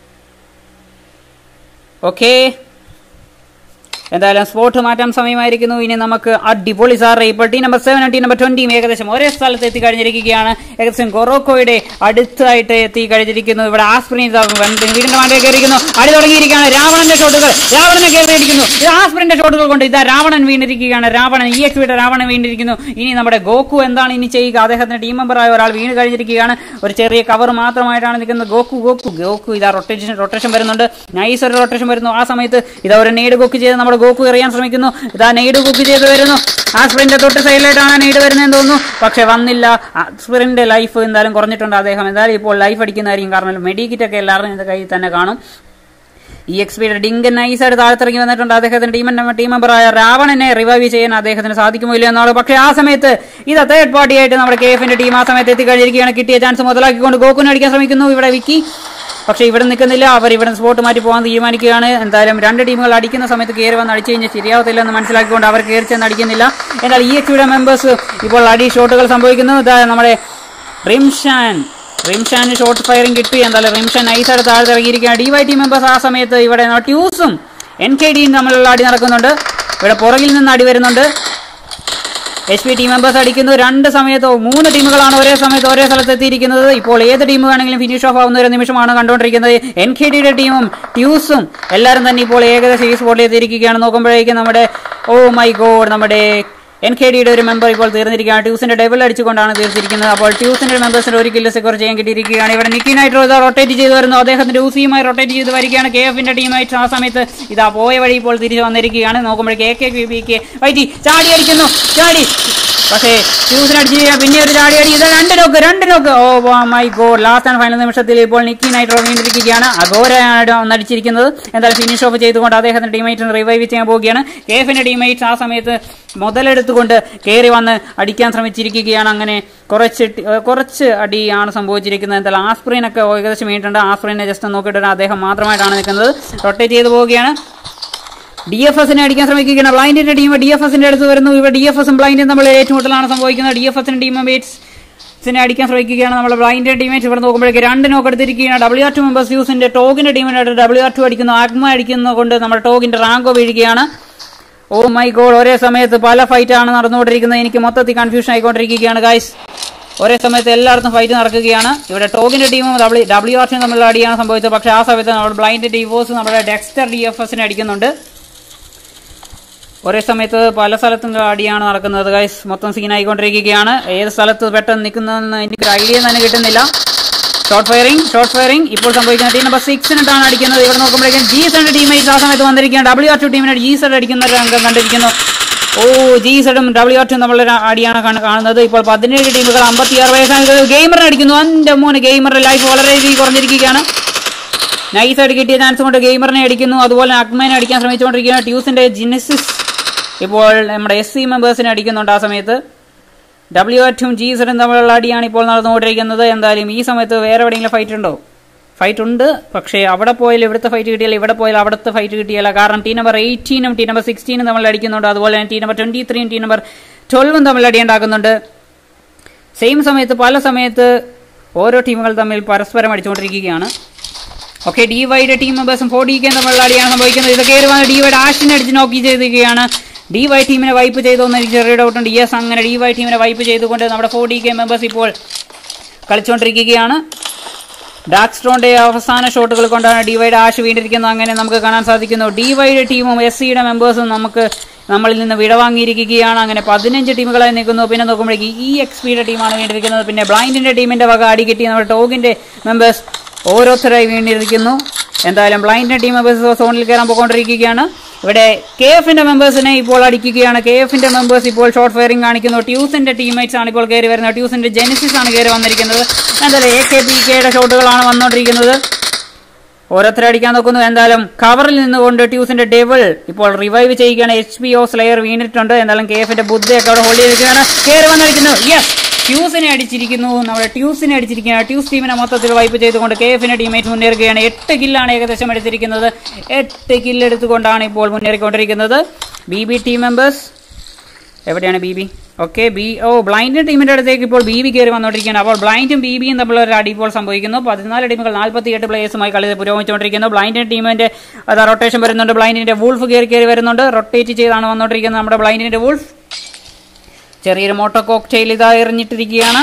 B: ഓക്കെ എന്തായാലും സ്പോട്ട് മാറ്റാൻ സമയമായിരിക്കുന്നു ഇനി നമുക്ക് അടിപൊളി സാറ് ഇപ്പോൾ team number seven team number ട്വന്റിയും ഏകദേശം ഒരേ സ്ഥലത്ത് എത്തി കഴിഞ്ഞിരിക്കുകയാണ് ഏകദേശം ഗൊറോക്കോയുടെ അടുത്തായിട്ട് എത്തി കഴിഞ്ഞിരിക്കുന്നു ഇവിടെ ആസ്പ്രിൻ വീടിന്റെ മാറ്റേ കയറിയിരിക്കുന്നു അടി തുടങ്ങിയിരിക്കുകയാണ് രാവണന്റെ ഷോട്ടുകൾ രാവണനെ കയറിയിരിക്കുന്നു ഇത് ആസ്പ്രിന്റെ ഷോട്ടുകൾ കൊണ്ട് ഇതാ രാവണൻ വീണിരിക്കുകയാണ് രാവണൻ ഇ എക്സ് വിയുടെ രാവണൻ വീണിരിക്കുന്നു ഇനി നമ്മുടെ ഗോക്കു എന്താണ് ഇനി ചെയ്യുക അദ്ദേഹത്തിന്റെ ടീം മെമ്പറായ ഒരാൾ വീണ് കഴിഞ്ഞിരിക്കുകയാണ് ഒരു ചെറിയ കവർ മാത്രമായിട്ടാണ് നിൽക്കുന്നത് ഗോക്കു ഗോക്കു ഗോക്കു ഇതാ റൊട്ടേഷൻ റൊട്ടേഷൻ വരുന്നുണ്ട് നൈസ് ഒരു റൊട്ടേഷൻ വരുന്നു ആ സമയത്ത് ഇതാ ഒരു നെയ്ഡ് കുക്ക് ചെയ്ത് നമ്മുടെ ഗോക്കു എറിയാൻ ശ്രമിക്കുന്നു ഇതാ നെയ്ഡ് കുക്ക് ചെയ്ത് വരുന്നു ആ സ്പ്രിന്റെ തൊട്ട് സൈഡിലായിട്ടാണ് നെയ്ഡ് വരുന്നതെന്ന് തോന്നുന്നു പക്ഷെ വന്നില്ല ആ സ്പ്രിന്റെ ലൈഫ് എന്തായാലും കുറഞ്ഞിട്ടുണ്ട് അദ്ദേഹം എന്തായാലും ഇപ്പോൾ ലൈഫ് അടിക്കുന്നതായിരിക്കും കാരണം മെഡിക്കിറ്റ് ഒക്കെ എല്ലാവരും കയ്യിൽ തന്നെ കാണും ഈ എക്സ്പിയുടെ ഡിങ്കൻ നൈസായിട്ട് താഴത്തിറങ്ങി വന്നിട്ടുണ്ട് അദ്ദേഹത്തിന്റെ ടീം ടീം മെമ്പറായ രാവണനെ റിവൈവ് ചെയ്യാൻ അദ്ദേഹത്തിന് സാധിക്കുമോ ഇല്ല എന്നാണ് പക്ഷേ ആ സമയത്ത് ഇത് തേർഡ് പാർട്ടി ആയിട്ട് നമ്മുടെ കെ എഫിന്റെ ടീം ആ സമയത്ത് എത്തിക്കഴിഞ്ഞിരിക്കുകയാണ് കിട്ടിയ ചാൻസ് മുതലാക്കിക്കൊണ്ട് ഗോകുനെ അടിക്കാൻ ശ്രമിക്കുന്നു ഇവിടെ വിക്കി പക്ഷേ ഇവിടെ നിൽക്കുന്നില്ല അവർ ഇവിടെ സ്പോട്ട് മാറ്റി പോകാൻ തീരുമാനിക്കുകയാണ് എന്തായാലും രണ്ട് ടീമുകൾ അടിക്കുന്ന സമയത്ത് കയറി വന്ന് അടിച്ചു കഴിഞ്ഞാൽ ശരിയാവത്തില്ല എന്ന് മനസ്സിലാക്കിക്കൊണ്ട് അവർ കയറി ചെന്ന് അടിക്കുന്നില്ല എന്നാൽ ഈ എക്സിയുടെ മെമ്പേഴ്സ് ഇപ്പോൾ അടി ഷോട്ടുകൾ സംഭവിക്കുന്നു ഇതാ നമ്മുടെ റിംഷാൻ റിംഷാന് ഷോർട്ട് ഫയറിംഗ് കിട്ടി എന്തായാലും റിംഷാൻ നൈസായിട്ട് താഴെ ഇറങ്ങിയിരിക്കുകയാണ് ഡി വൈ ടി മെമ്പേഴ്സ് ആ സമയത്ത് ഇവിടെ ട്യൂസും എൻ കെ ഡിയും തമ്മിലുള്ള അടി നടക്കുന്നുണ്ട് ഇവിടെ പുറകിൽ നിന്ന് അടി വരുന്നുണ്ട് എച്ച് പി ടീം മെമ്പേഴ്സ് അടിക്കുന്നു രണ്ട് സമയത്തോ മൂന്ന് ടീമുകളാണ് ഒരേ സമയത്ത് ഒരേ സ്ഥലത്ത് എത്തിയിരിക്കുന്നത് ഇപ്പോൾ ഏത് ടീം വേണമെങ്കിലും ഫിനിഷ് ഓഫ് ആവുന്ന ഒരു നിമിഷമാണ് കണ്ടുകൊണ്ടിരിക്കുന്നത് എൻ കെ ഡിയുടെ ടീമും ട്യൂസും എല്ലാവരും തന്നെ ഇപ്പോൾ ഏകദേശം ഈ സ്പോട്ടിൽ എത്തിയിരിക്കുകയാണ് നോക്കുമ്പോഴേക്കും നമ്മുടെ ഓ മൈ ഗോഡ് നമ്മുടെ എൻ കെ ഡിയുടെ ഒരു മെമ്പർ ഇപ്പോൾ തീർന്നിരിക്കുകയാണ് ട്യൂസിന്റെ ഡബിൾ അടിച്ചുകൊണ്ടാണ് തീർത്തിരിക്കുന്നത് അപ്പോൾ ട്യൂസിന്റെ മെമ്പേഴ്സിന് ഒരു കില്ല് സെക്യൂർ ചെയ്യാൻ കിട്ടിയിരിക്കുകയാണ് ഇവിടെ നിക്കിനായിട്ട് ഇതാ റൊട്ടേറ്റ് ചെയ്ത് വരുന്നു അദ്ദേഹത്തിന്റെ ഊസിയുമായി റൊട്ടേറ്റ് ചെയ്ത് വരികയാണ് കെ എഫിന്റെ ടീമായിട്ട് ആ സമയത്ത് ഇതാ പോയ വഴി ഇപ്പോൾ തിരിച്ചു വന്നിരിക്കുകയാണ് നോക്കുമ്പോൾ K K B K whitey ചാടി അടിക്കുന്നു ചാടി പക്ഷേ ട്യൂസിന് അടിച്ച് പിന്നെ ഒരു ചാടി അടി ഇത് രണ്ട് നോക്ക് രണ്ട് knock oh my god last and final നിമിഷത്തിൽ ഇപ്പോൾ നിക്കിനായിട്ട് ഇറങ്ങിയിരിക്കുകയാണ് അഘോരയാണ് ഒന്നടിച്ചിരിക്കുന്നത് എന്തായാലും ഫിനിഷ് ഓഫ് ചെയ്തുകൊണ്ട് അദ്ദേഹത്തിന്റെ ടീമേറ്റിന് റിവൈവ് ചെയ്യാൻ പോവുകയാണ് കെ എഫിന്റെ ടീമേറ്റ്സ് ആ സമയത്ത് മുതലെടുത്തുകൊണ്ട് കയറി വന്ന് അടിക്കാൻ ശ്രമിച്ചിരിക്കുകയാണ് അങ്ങനെ കുറച്ച് ടി- ഏഹ് കുറച്ച് അടിയാണ് സംഭവിച്ചിരിക്കുന്നത് എന്തായാലും ആസ്പ്രീനൊക്കെ ഏകദേശം വീണിട്ടുണ്ട് ആസ്പ്രീനെ ജസ്റ്റ് നോക്കിയിട്ട് അദ്ദേഹം മാത്രമായിട്ടാണ് നിൽക്കുന്നത് റൊട്ടേറ്റ് ചെയ്ത് പോവുകയാണ് ഡി എഫ് എസിനെ അടിക്കാൻ ശ്രമിക്കുകയാണ് ബ്ലൈൻഡിന്റെ ടീം ഡി എഫ് എസിന്റെ അടുത്ത് വരുന്നു ഇവിടെ ഡി എഫ് എസും ബ്ലൈൻഡും തമ്മിൽ ഏറ്റുമുട്ടലാണ് സംഭവിക്കുന്നത് ഡി എഫ് എസിന്റെ ടീം മേറ്റ്സിനെ അടിക്കാൻ ശ്രമിക്കുകയാണ് നമ്മൾ ബ്ലൈൻഡിന്റെ ടീമേറ്റ് ഇവിടെ നോക്കുമ്പോഴേക്ക് രണ്ട് നോക്ക് എടുത്തിരിക്കുകയാണ് ഡബ്ല്യു ആർ ടു മെമ്പേഴ്സ് യൂസിന്റെ ടോഗിന്റെ ടീമിനായിട്ട് ഡബ്ല്യു ആർ ടു അടിക്കുന്നു ആഗ്മ അടിക്കുന്നത് കൊണ്ട് നമ്മുടെ ടോഗിന്റെ റാങ്കോ വീഴുകയാണ് ഓ മൈ ഗോഡ് ഒരേ സമയത്ത് പല ഫൈറ്റ് ആണ് നടന്നുകൊണ്ടിരിക്കുന്നത് എനിക്ക് മൊത്തത്തിൽ കൺഫ്യൂഷൻ ആയിക്കൊണ്ടിരിക്കുകയാണ് ഗൈസ് ഒരേ സമയത്ത് എല്ലായിടത്തും ഫൈറ്റ് നടക്കുകയാണ് ഇവിടെ ടോഗിന്റെ ടീമും ഡബ്ല്യു ഡബ്ല്യു ആർ ടിയും തമ്മിലുള്ള അടിയാണ് സംഭവിച്ചത് പക്ഷേ ആ സമയത്ത് നമ്മുടെ ബ്ലൈൻഡ് ഡിവോഴ്സ് നമ്മുടെ ഡെക്സ്റ്റർ ഡി എഫ് എസിനെ അടിക്കുന്നുണ്ട് ഒരേ സമയത്ത് പല സ്ഥലത്തും അടിയാണ് നടക്കുന്നത് ഗൈസ് മൊത്തം സീനായിക്കൊണ്ടിരിക്കുകയാണ് ഏത് സ്ഥലത്ത് പെട്ടെന്ന് നിൽക്കുന്നതെന്ന് എനിക്കൊരു ഐഡിയ തന്നെ കിട്ടുന്നില്ല ഷോർട്ട് ഫയറിംഗ് ഷോർട്ട് ഫയറിംഗ് ഇപ്പോൾ സംഭവിക്കുന്ന ടീം നമ്പർ സിക്സിനിട്ടാണ് അടിക്കുന്നത് ഇവിടെ നോക്കുമ്പോഴേക്കും ജി സെഡ് ടീമേറ്റ് ആ സമയത്ത് വന്നിരിക്കുകയാണ് ഡബ്ല്യു ആർ ടു ടീമിനായിട്ട് ജി സെഡ് അടിക്കുന്ന ഒരു രംഗം കണ്ടിരിക്കുന്നു ഓ ജി സെഡും ഡബ്ല്യു ആർ ടു തമ്മിലുള്ള അടിയാണ് കാണ- കാണുന്നത് ഇപ്പോൾ പതിനേഴ് ടീമുകൾ അമ്പത്തിയാറ് വയസ്സാണ് ഗെയിമറിനെ അടിക്കുന്നു എൻ്റെ മോന് ഗെയിമറുടെ ലൈഫ് വളരെ രീതിയിൽ കുറഞ്ഞിരിക്കുകയാണ് നൈസായിട്ട് കിട്ടിയ ചാൻസ് കൊണ്ട് ഗെയിമറിനെ അടിക്കുന്നു അതുപോലെ അക്മേനെ അടിക്കാൻ ശ്രമിച്ചുകൊണ്ടിരിക്കുകയാണ് ട്യൂസിന്റെ ജിനസിസ് ഇപ്പോൾ നമ്മുടെ എസ് സി മെമ്പേഴ്സിനെ അടിക്കുന്നുണ്ട് ആ സമയത്ത് ഡബ്ല്യു എറ്റും ജി സെഡും തമ്മിലുള്ള അടിയാണ് ഇപ്പോൾ നടന്നുകൊണ്ടിരിക്കുന്നത് എന്തായാലും ഈ സമയത്ത് വേറെ എവിടെയെങ്കിലും ഫൈറ്റ് ഉണ്ടോ ഫൈറ്റ് ഉണ്ട് പക്ഷേ അവിടെ പോയാൽ ഇവിടുത്തെ ഫൈറ്റ് കിട്ടിയാൽ ഇവിടെ പോയാൽ അവിടുത്തെ ഫൈറ്റ് കിട്ടിയാൽ കാരണം ടീം നമ്പർ എയ്റ്റീനും ടീം നമ്പർ സിക്സ്റ്റീനും തമ്മിൽ അടിക്കുന്നുണ്ട് അതുപോലെ തന്നെ ടീം നമ്പർ ട്വന്റി ത്രീയും ടീം നമ്പർ ട്വൽവും തമ്മിൽ അടിയുണ്ടാക്കുന്നുണ്ട് സെയിം സമയത്ത് പല സമയത്ത് ഓരോ ടീമുകൾ തമ്മിൽ പരസ്പരം അടിച്ചുകൊണ്ടിരിക്കുകയാണ് ഓക്കെ ഡി വൈയുടെ ടീം മെമ്പേഴ്സും ഫോർ ഡി കെ തമ്മിലുള്ള അടിയാണ് സംഭവിക്കുന്നത് ഇത് കയറി വന്ന് ഡി വൈയുടെ ആഷിനെ അടിച്ച് നോക്കി ചെയ്തിരിക്കുകയാണ് ഡി വൈ ടീമിനെ വൈപ്പ് ചെയ്തോന്ന് എനിക്ക് ചെറിയ ഡൗട്ട് ഉണ്ട് യെസ് അങ്ങനെ ഡി വൈ ടീമിനെ വൈപ്പ് ചെയ്തുകൊണ്ട് നമ്മുടെ ഫോർ ഡി കെ മെമ്പേഴ്സ് ഇപ്പോൾ കളിച്ചുകൊണ്ടിരിക്കുകയാണ് ഡാർക്ക് സ്റ്റോണിന്റെ അവസാന ഷോട്ടുകൾ കൊണ്ടാണ് ഡി വൈയുടെ ആശ വീണ്ടിരിക്കുന്നത് അങ്ങനെ നമുക്ക് കാണാൻ സാധിക്കുന്നു ഡി വൈയുടെ ടീമും എസ് സിയുടെ മെമ്പേഴ്സും നമുക്ക് നമ്മളിൽ നിന്ന് വിടവാങ്ങിയിരിക്കുകയാണ് അങ്ങനെ പതിനഞ്ച് ടീമുകളായി നിൽക്കുന്നു പിന്നെ നോക്കുമ്പോഴേക്ക് ഈ എക്സ് പിയുടെ ടീമാണ് വീണ്ടിരിക്കുന്നത് പിന്നെ ബ്ലൈൻഡിന്റെ ടീമിന്റെ വക അടി കിട്ടി നമ്മുടെ ടോഗിന്റെ മെമ്പേഴ്സ് ഓരോരുത്തരായി വീണ്ടിരിക്കുന്നു എന്തായാലും ബ്ലൈൻഡിന്റെ ടീം മെമ്പേഴ്സ് സോണിൽ കയറാൻ പോയിക്കൊണ്ടിരിക്കുകയാണ് ഇവിടെ കെ എഫിന്റെ മെമ്പേഴ്സിനെ ഇപ്പോൾ അടിക്കുകയാണ് കെ എഫിന്റെ മെമ്പേഴ്സ് ഇപ്പോൾ ഷോർട്ട് ഫയറിംഗ് കാണിക്കുന്നു ട്യൂസിന്റെ ടീംമേറ്റ്സ് ആണ് ഇപ്പോൾ കയറി വരുന്നത് ട്യൂസിന്റെ ജെനിസിസ് ആണ് കയറി വന്നിരിക്കുന്നത് എന്തായാലും എ കെ പി കെയുടെ ഷോട്ടുകളാണ് വന്നുകൊണ്ടിരിക്കുന്നത് ഓരോരുത്തരെ അടിക്കാൻ നോക്കുന്നു എന്തായാലും കവറിൽ നിന്നുകൊണ്ട് ട്യൂസിന്റെ ഡെവിൾ ഇപ്പോൾ റിവൈവ് ചെയ്യുകയാണ് എച്ച് പി ഒ സ്ലെയർ വീണിട്ടുണ്ട് എന്തായാലും കെ എഫിന്റെ ബുദ്ധിയൊക്കെ അവിടെ ഹോൾഡ് ചെയ്തിരിക്കുകയാണ് കയറി വന്നടിക്കുന്നു യെസ് ട്യൂസിനെ അടിച്ചിരിക്കുന്നു നമ്മുടെ ട്യൂസിനെ അടിച്ചിരിക്കുകയാണ് ട്യൂസ് ടീമിനെ മൊത്തത്തിൽ വൈപ്പ് ചെയ്തുകൊണ്ട് കെ എഫിന്റെ ടീമേറ്റ് മുന്നേറുകയാണ് എട്ട് കില്ലാണ് ഏകദേശം എടുത്തിരിക്കുന്നത് എട്ട് കില്ല് എടുത്തുകൊണ്ടാണ് ഇപ്പോൾ മുന്നേറിക്കൊണ്ടിരിക്കുന്നത് ബി ബി ടീം മെമ്പേഴ്സ് എവിടെയാണ് B B okay B oh blind ടീമിന്റെ അടുത്തേക്ക് ഇപ്പോൾ ബി ബി കയറി വന്നുകൊണ്ടിരിക്കുകയാണ് അപ്പോൾ ബ്ലൈൻഡും ബി ബിയും തമ്മിലുള്ള ഒരു അടി ഇപ്പോൾ സംഭവിക്കുന്നു പതിനാല് ടീമുകൾ നാൽപ്പത്തി എട്ട് പ്ലേയേഴ്സുമായി കളി പുരോഗമിച്ചുകൊണ്ടിരിക്കുന്നു ബ്ലൈൻഡ് ടീമിന്റെ അത് റൊട്ടേഷൻ വരുന്നുണ്ട് ബ്ലൈൻഡിന്റെ വൂൾഫ് കയറി കയറി വരുന്നുണ്ട് റൊട്ടേറ്റ് ചെയ്താണ് വന്നുകൊണ്ടിരിക്കുന്നത് നമ്മുടെ ബ്ലൈൻഡിന്റെ വൂൾഫ് ചെറിയൊരു മോട്ടോ കോക്ടെയിൽ ഇതാ എറിഞ്ഞിട്ടിരിക്കുകയാണ്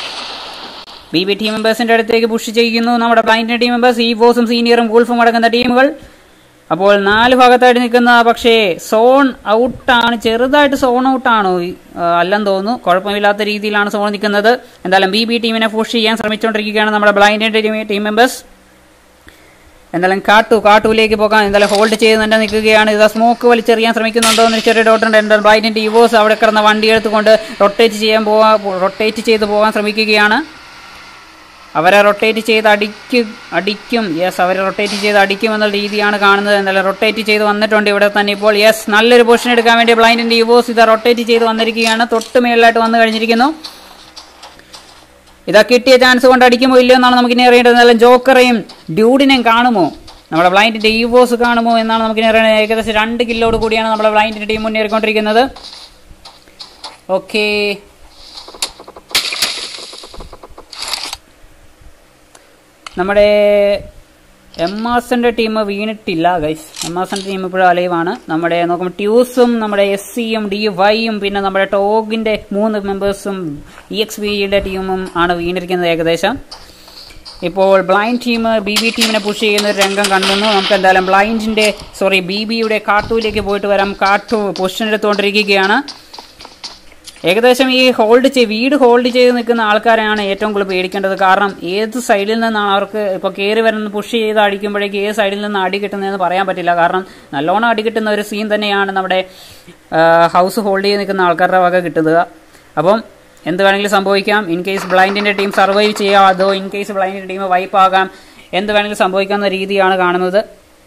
B: ബി ബി ടീം മെമ്പേഴ്സിന്റെ അടുത്തേക്ക് പുഷ് ചെയ്യുന്നു നമ്മുടെ ബ്ലൈൻഡിന്റെ ടീം മെമ്പേഴ്സ് ഈ ബോസും സീനിയറും വൂൾഫും അടങ്ങുന്ന ടീമുകൾ അപ്പോൾ നാല് ഭാഗത്തായിട്ട് നിൽക്കുന്ന പക്ഷേ സോൺ ഔട്ടാണ് ചെറുതായിട്ട് സോൺ ഔട്ടാണോ അല്ലെന്ന് തോന്നുന്നു കുഴപ്പമില്ലാത്ത രീതിയിലാണ് സോൺ നിൽക്കുന്നത് എന്തായാലും ബി ബി ടീമിനെ പുഷ് ചെയ്യാൻ ശ്രമിച്ചുകൊണ്ടിരിക്കുകയാണ് നമ്മുടെ ബ്ലൈൻഡിന്റെ ടീം ടീം മെമ്പേഴ്സ് എന്തായാലും കാട്ടു കാട്ടുവിലേക്ക് പോകാൻ എന്തായാലും ഹോൾഡ് ചെയ്ത് തന്നെ നിൽക്കുകയാണ് ഇത് സ്മോക്ക് വലിച്ചെറിയാൻ ശ്രമിക്കുന്നുണ്ടോ എന്ന് ചെറിയ ഡൗട്ടുണ്ട് എന്തായാലും ബ്ലൈൻഡിന്റെ ഇവോസ് അവിടെ കിടന്ന വണ്ടി എടുത്തുകൊണ്ട് റൊട്ടേറ്റ് ചെയ്യാൻ പോകാൻ റൊട്ടേറ്റ് ചെയ്ത് പോകാൻ ശ്രമിക്കുകയാണ് അവരെ റൊട്ടേറ്റ് ചെയ്ത് അടിക്കും അടിക്കും യെസ് അവരെ റൊട്ടേറ്റ് ചെയ്ത് അടിക്കും എന്നുള്ള രീതിയാണ് കാണുന്നത് എന്തായാലും റൊട്ടേറ്റ് ചെയ്ത് വന്നിട്ടുണ്ട് ഇവിടെ തന്നെ ഇപ്പോൾ യെസ് നല്ലൊരു പൊസിഷൻ എടുക്കാൻ വേണ്ടി ബ്ലൈൻഡിന്റെ യുവോസ് ഇത് റൊട്ടേറ്റ് ചെയ്ത് വന്നിരിക്കുകയാണ് തൊട്ട് മേളിലായിട്ട് വന്നു കഴിഞ്ഞിരിക്കുന്നു ഇതാ കിട്ടിയ ചാൻസ് കൊണ്ട് അടിക്കുമോ ഇല്ലയോ എന്നാണ് നമുക്ക് ഇനി അറിയേണ്ടത് എന്നാലും ജോക്കറേയും ഡ്യൂഡിനെയും കാണുമോ നമ്മുടെ ബ്ലൈൻഡിന്റെ ഈവോസ് കാണുമോ എന്നാണ് നമുക്ക് ഇനി അറിയേണ്ടത് ഏകദേശം രണ്ട് കില്ലോട് കൂടിയാണ് നമ്മുടെ ബ്ലൈൻഡിന്റെ ടീം മുന്നേറിക്കൊണ്ടിരിക്കുന്നത് ഓക്കേ നമ്മുടെ എം ആസിന്റെ ടീം വീണിട്ടില്ല ഗൈസ് എം ആസിന്റെ ടീം ഇപ്പോഴും അലൈവാണ് നമ്മുടെ നോക്കുമ്പോൾ ട്യൂസും നമ്മുടെ എസ് സിയും ഡി വൈയും പിന്നെ നമ്മുടെ ടോഗിന്റെ മൂന്ന് മെമ്പേഴ്സും ഇ എക്സ് ബിയുടെ ടീമും ആണ് വീണിരിക്കുന്നത് ഏകദേശം ഇപ്പോൾ ബ്ലൈൻഡ് ടീം ബി ബി ടീമിനെ പുഷ് ചെയ്യുന്ന ഒരു രംഗം കണ്ടുന്നു നമുക്ക് എന്തായാലും ബ്ലൈൻഡിന്റെ സോറി ബി ബിയുടെ കാട്ടുവിലേക്ക് പോയിട്ട് വരാം കാട്ടു പൊസിഷൻ എടുത്തുകൊണ്ടിരിക്കുകയാണ് ഏകദേശം ഈ ഹോൾഡ് ചെയ്ത് വീട് ഹോൾഡ് ചെയ്ത് നിൽക്കുന്ന ആൾക്കാരെയാണ് ഏറ്റവും കൂടുതൽ പേടിക്കേണ്ടത് കാരണം ഏത് സൈഡിൽ നിന്നാണ് അവർക്ക് ഇപ്പോൾ കയറി വരുന്ന പുഷ് ചെയ്ത് അടിക്കുമ്പോഴേക്ക് ഏത് സൈഡിൽ നിന്ന് അടി കിട്ടുന്നതെന്ന് പറയാൻ പറ്റില്ല കാരണം നല്ലോണം അടി കിട്ടുന്ന ഒരു സീൻ തന്നെയാണ് നമ്മുടെ ഹൗസ് ഹോൾഡ് ചെയ്ത് നിൽക്കുന്ന ആൾക്കാരുടെ വക കിട്ടുക അപ്പം എന്ത് വേണമെങ്കിലും സംഭവിക്കാം ഇൻ കേസ് ബ്ലൈൻഡിന്റെ ടീം സർവൈവ് ചെയ്യാം അതോ ഇൻ കേസ് ബ്ലൈൻഡിന്റെ ടീം വൈപ്പ് ആകാം എന്ത് വേണമെങ്കിലും സംഭവിക്കാവുന്ന രീതിയാണ് കാണുന്നത്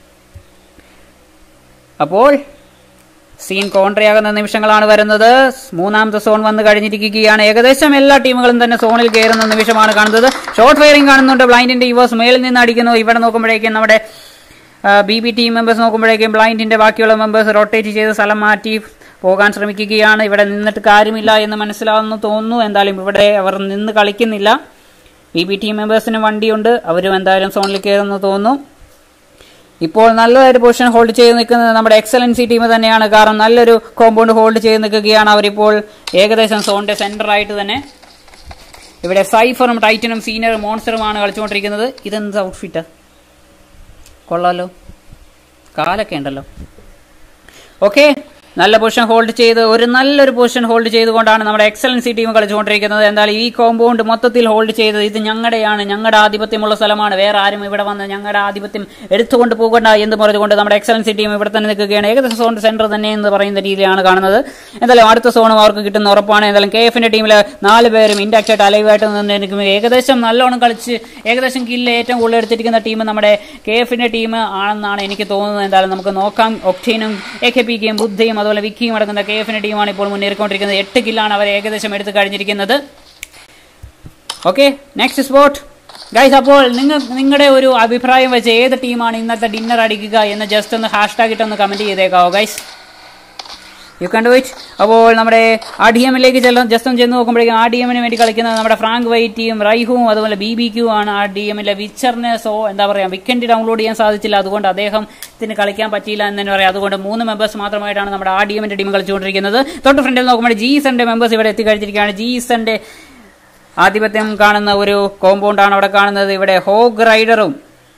B: അപ്പോൾ സീൻ കോൺട്രയാകുന്ന നിമിഷങ്ങളാണ് വരുന്നത് മൂന്നാമത്തെ സോൺ വന്ന് കഴിഞ്ഞിരിക്കുകയാണ് ഏകദേശം എല്ലാ ടീമുകളും തന്നെ സോണിൽ കയറുന്ന നിമിഷമാണ് കാണുന്നത് ഷോർട്ട് ഫയറിംഗ് കാണുന്നുണ്ട് ബ്ലൈൻഡിന്റെ യുവേഴ്സ് മേളിൽ നിന്ന് അടിക്കുന്നു ഇവിടെ നോക്കുമ്പോഴേക്കും നമ്മുടെ ബി ബി ടീം മെമ്പേഴ്സ് നോക്കുമ്പോഴേക്കും ബ്ലൈൻഡിന്റെ ബാക്കിയുള്ള മെമ്പേഴ്സ് റൊട്ടേറ്റ് ചെയ്ത് സ്ഥലം മാറ്റി പോകാൻ ശ്രമിക്കുകയാണ് ഇവിടെ നിന്നിട്ട് കാര്യമില്ല എന്ന് മനസ്സിലാവുന്നു തോന്നുന്നു എന്തായാലും ഇവിടെ അവർ നിന്ന് കളിക്കുന്നില്ല ബി ബി ടീം മെമ്പേഴ്സിന് വണ്ടിയുണ്ട് അവരും എന്തായാലും സോണിൽ കയറുന്നു തോന്നുന്നു ഇപ്പോൾ നല്ലൊരു പൊസിഷൻ ഹോൾഡ് ചെയ്ത് നിൽക്കുന്നത് നമ്മുടെ എക്സലൻസി ടീം തന്നെയാണ് കാരണം നല്ലൊരു കോമ്പൗണ്ട് ഹോൾഡ് ചെയ്ത് നിൽക്കുകയാണ് അവരിപ്പോൾ ഏകദേശം സോണിന്റെ സെന്റർ ആയിട്ട് തന്നെ ഇവിടെ സൈഫറും ടൈറ്റനും സീനിയർ മോൺസ്റ്ററുമാണ് കളിച്ചുകൊണ്ടിരിക്കുന്നത് ഇതെന്ത് ഔട്ട്ഫിറ്റാ കൊള്ളാലോ കാലൊക്കെ ഉണ്ടല്ലോ ഓക്കെ നല്ല പൊസിഷൻ ഹോൾഡ് ചെയ്ത് ഒരു നല്ലൊരു പൊസിഷൻ ഹോൾഡ് ചെയ്തുകൊണ്ടാണ് നമ്മുടെ എക്സലൻസി ടീം കളിച്ചുകൊണ്ടിരിക്കുന്നത് എന്തായാലും ഈ കോമ്പൗണ്ട് മൊത്തത്തിൽ ഹോൾഡ് ചെയ്തത് ഇത് ഞങ്ങളുടെയാണ് ഞങ്ങളുടെ ആധിപത്യമുള്ള സ്ഥലമാണ് വേറെ ആരും ഇവിടെ വന്ന് ഞങ്ങളുടെ ആധിപത്യം എടുത്തുകൊണ്ട് പോകണ്ട എന്ന് പറഞ്ഞുകൊണ്ട് നമ്മുടെ എക്സലൻസി ടീം ഇവിടെ തന്നെ നിൽക്കുകയാണ് ഏകദേശം സോൺ സെന്റർ തന്നെ എന്ന് പറയുന്ന രീതിയിലാണ് കാണുന്നത് എന്തായാലും അടുത്ത സോണും അവർക്ക് കിട്ടുന്ന ഉറപ്പാണ് എന്തായാലും കെ എഫിന്റെ ടീമിലെ നാല് പേരും ഇൻഡാക്ട് ആയിട്ട് അലൈവായിട്ട് നിന്ന് എനിക്ക് ഏകദേശം നല്ലോണം കളിച്ച് ഏകദേശം കില്ല് ഏറ്റവും കൂടുതൽ എടുത്തിരിക്കുന്ന ടീം നമ്മുടെ കെ എഫിന്റെ ടീം ആണെന്നാണ് എനിക്ക് തോന്നുന്നത് എന്തായാലും നമുക്ക് നോക്കാം ഒക്ടീനും എ കെ പി കെയും ബുദ്ധിയും അതുപോലെ വിക്കിയും അടങ്ങുന്ന കെ എഫിന്റെ ടീമാണ് ഇപ്പോൾ മുന്നേറിക്കൊണ്ടിരിക്കുന്നത് എട്ട് കില്ലാണ് അവർ ഏകദേശം എടുത്ത് കഴിഞ്ഞിരിക്കുന്നത് ഓക്കെ നെക്സ്റ്റ് സ്പോട്ട് ഗൈസ് അപ്പോൾ നിങ്ങൾ നിങ്ങളുടെ ഒരു അഭിപ്രായം വെച്ച് ഏത് ടീമാണ് ഇന്നത്തെ ഡിന്നർ അടിക്കുക എന്ന് ജസ്റ്റ് ഒന്ന് ഹാഷ്ടാഗ് ഇട്ടൊന്ന് കമന്റ് ചെയ്തേക്കാവോ guys you can do it അപ്പോൾ നമ്മുടെ ആ ഡി എമ്മിലേക്ക് ചെല്ലാം ജസ്റ്റ് ഒന്ന് ചെന്ന് നോക്കുമ്പോഴേക്കും ആ ഡി എമ്മിന് വേണ്ടി കളിക്കുന്നത് നമ്മുടെ ഫ്രാങ്ക് വൈറ്റിയും റൈഹുവും അതുപോലെ ബി ബി ക്യൂ ആണ് ആ ഡി എമ്മിലെ വിച്ചറിന് സോ എന്താ പറയുക വിക്കൻഡ് ഡൗൺലോഡ് ചെയ്യാൻ സാധിച്ചില്ല അതുകൊണ്ട് അദ്ദേഹത്തിന് കളിക്കാൻ പറ്റിയില്ല എന്ന് തന്നെ പറയാം അതുകൊണ്ട് മൂന്ന് മെമ്പേഴ്സ് മാത്രമായിട്ടാണ് നമ്മുടെ ആ ഡി എമ്മിന്റെ ടീം കളിച്ചുകൊണ്ടിരിക്കുന്നത് തൊട്ട് ഫ്രണ്ടിൽ നോക്കുമ്പോൾ ജി സന്റെ മെമ്പേഴ്സ് ഇവിടെ എത്തിക്കഴിച്ചിരിക്കുകയാണ് ജി സന്റെ ആധിപത്യം കാണുന്ന ഒരു കോമ്പൗണ്ടാണ് അവിടെ കാണുന്നത് ഇവിടെ ഹോഗ് റൈഡറും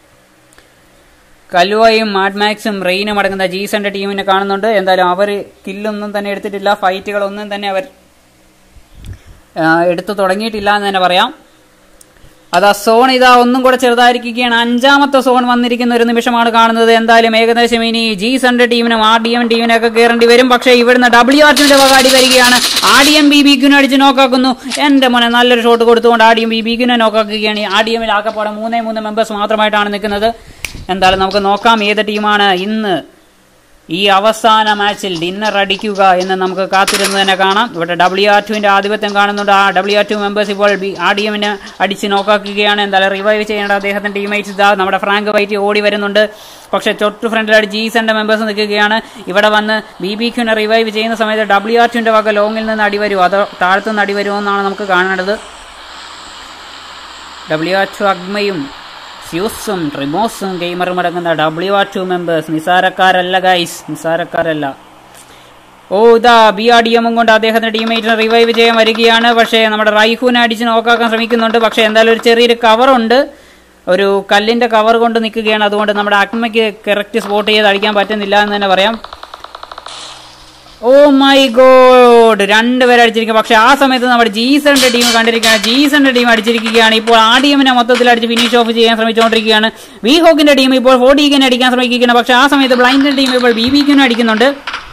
B: കലുവയും മാഡ്മാക്സും റെയിനും അടങ്ങുന്ന ജീസന്റെ ടീമിനെ കാണുന്നുണ്ട് എന്തായാലും അവർ കില്ലൊന്നും തന്നെ എടുത്തിട്ടില്ല ഫൈറ്റുകളൊന്നും തന്നെ അവർ ആ, എടുത്തു തുടങ്ങിയിട്ടില്ല എന്ന് തന്നെ പറയാം അതാ സോൺ ഇതാ ഒന്നും കൂടെ ചെറുതായിരിക്കുകയാണ് അഞ്ചാമത്തെ സോൺ വന്നിരിക്കുന്ന ഒരു നിമിഷമാണ് കാണുന്നത് എന്തായാലും ഏകദേശം ഇനി ജി സന്റെ ടീമിനും ആർ ഡി എം ടീമിനൊക്കെ കയറേണ്ടി വരും പക്ഷേ ഇവിടുന്ന് ഡബ്ല്യു ആർട്ടിന്റെ വക അടി വരികയാണ് ആർ ഡി എം ബി ബിക്കുനെ അടിച്ച് നോക്കാക്കുന്നു എന്റെ മോനെ നല്ലൊരു ഷോട്ട് കൊടുത്തുകൊണ്ട് ആർ ഡി എം ബി ബിക്കുനെ നോക്കാക്കുകയാണ് ആർ ഡി എമ്മിൽ ആക്കപ്പാടെ മൂന്നേ മൂന്ന് മെമ്പേഴ്സ് മാത്രമായിട്ടാണ് നിൽക്കുന്നത് എന്തായാലും നമുക്ക് നോക്കാം ഏത് ടീമാണ് ഇന്ന് ഈ അവസാന മാച്ചിൽ ഡിന്നർ അടിക്കുക എന്ന് നമുക്ക് കാത്തിരുന്ന് തന്നെ കാണാം ഇവിടെ ഡബ്ല്യു ആർ ടുവിന്റെ ആധിപത്യം കാണുന്നുണ്ട് ആ ഡബ്ല്യു ആർ ടു മെമ്പേഴ്സ് ഇപ്പോൾ ബി ആർ ഡി എമ്മിനെ അടിച്ച് നോക്കാക്കുകയാണ് എന്തായാലും റിവൈവ് ചെയ്യേണ്ട അദ്ദേഹത്തിന്റെ ടീമേറ്റ്സ് ഇതാ നമ്മുടെ ഫ്രാങ്ക് വൈറ്റ് ഓടി വരുന്നുണ്ട് പക്ഷേ തൊട്ട് ഫ്രണ്ടിലായിട്ട് ജീസന്റെ മെമ്പേഴ്സ് നിൽക്കുകയാണ് ഇവിടെ വന്ന് ബി ബി ക്യൂനെ റിവൈവ് ചെയ്യുന്ന സമയത്ത് ഡബ്ല്യു ആർ ടുവിന്റെ വക ലോങ്ങിൽ നിന്ന് അടി വരുമോ അതോ താഴത്തുനിന്ന് അടി വരുമോ എന്നാണ് നമുക്ക് കാണേണ്ടത് ഡബ്ല്യു ആർ ടു അഗ്മയും സ്യൂസും ട്രിമോസും ഗെയിമറും അടങ്ങുന്ന ഡബ്ല്യു ആർ ടു മെമ്പേഴ്സ് നിസാരക്കാരല്ല ഗൈസ് നിസാരക്കാരല്ല ഓ ഇതാ ബി ആർ ഡി എമ്മും കൊണ്ട് അദ്ദേഹത്തിന്റെ ടീമേറ്റിനെ റിവൈവ് ചെയ്യാൻ വരികയാണ് പക്ഷേ നമ്മുടെ റൈഹുവിനെ അടിച്ച് നോക്കാക്കാൻ ശ്രമിക്കുന്നുണ്ട് പക്ഷേ എന്തായാലും ഒരു ചെറിയൊരു കവറുണ്ട് ഒരു കല്ലിന്റെ കവർ കൊണ്ട് നിൽക്കുകയാണ് അതുകൊണ്ട് നമ്മുടെ അക്മയ്ക്ക് കറക്റ്റ് സ്പോട്ട് ചെയ്ത് അടിക്കാൻ പറ്റുന്നില്ല എന്ന് തന്നെ പറയാം ഓ മൈ ഗോഡ് രണ്ടുപേരെ അടിച്ചിരിക്കും പക്ഷെ ആ സമയത്ത് നമ്മുടെ ജീസന്റെ ടീം കണ്ടിരിക്കുകയാണ് ജീസന്റെ ടീം അടിച്ചിരിക്കുകയാണ് ഇപ്പോൾ ആ ടീമിനെ മൊത്തത്തിൽ അടിച്ച് ഫിനിഷ് ഓഫ് ചെയ്യാൻ ശ്രമിച്ചുകൊണ്ടിരിക്കുകയാണ് വി ഹോക്കിന്റെ ടീം ഇപ്പോൾ ഫോർട്ടിക്കിനെ അടിക്കാൻ ശ്രമിക്കുകയാണ് പക്ഷെ ആ സമയത്ത് ബ്ലൈൻഡിന്റെ ടീം ഇപ്പോൾ ബി ബി ക്യൂനെ അടിക്കുന്നുണ്ട്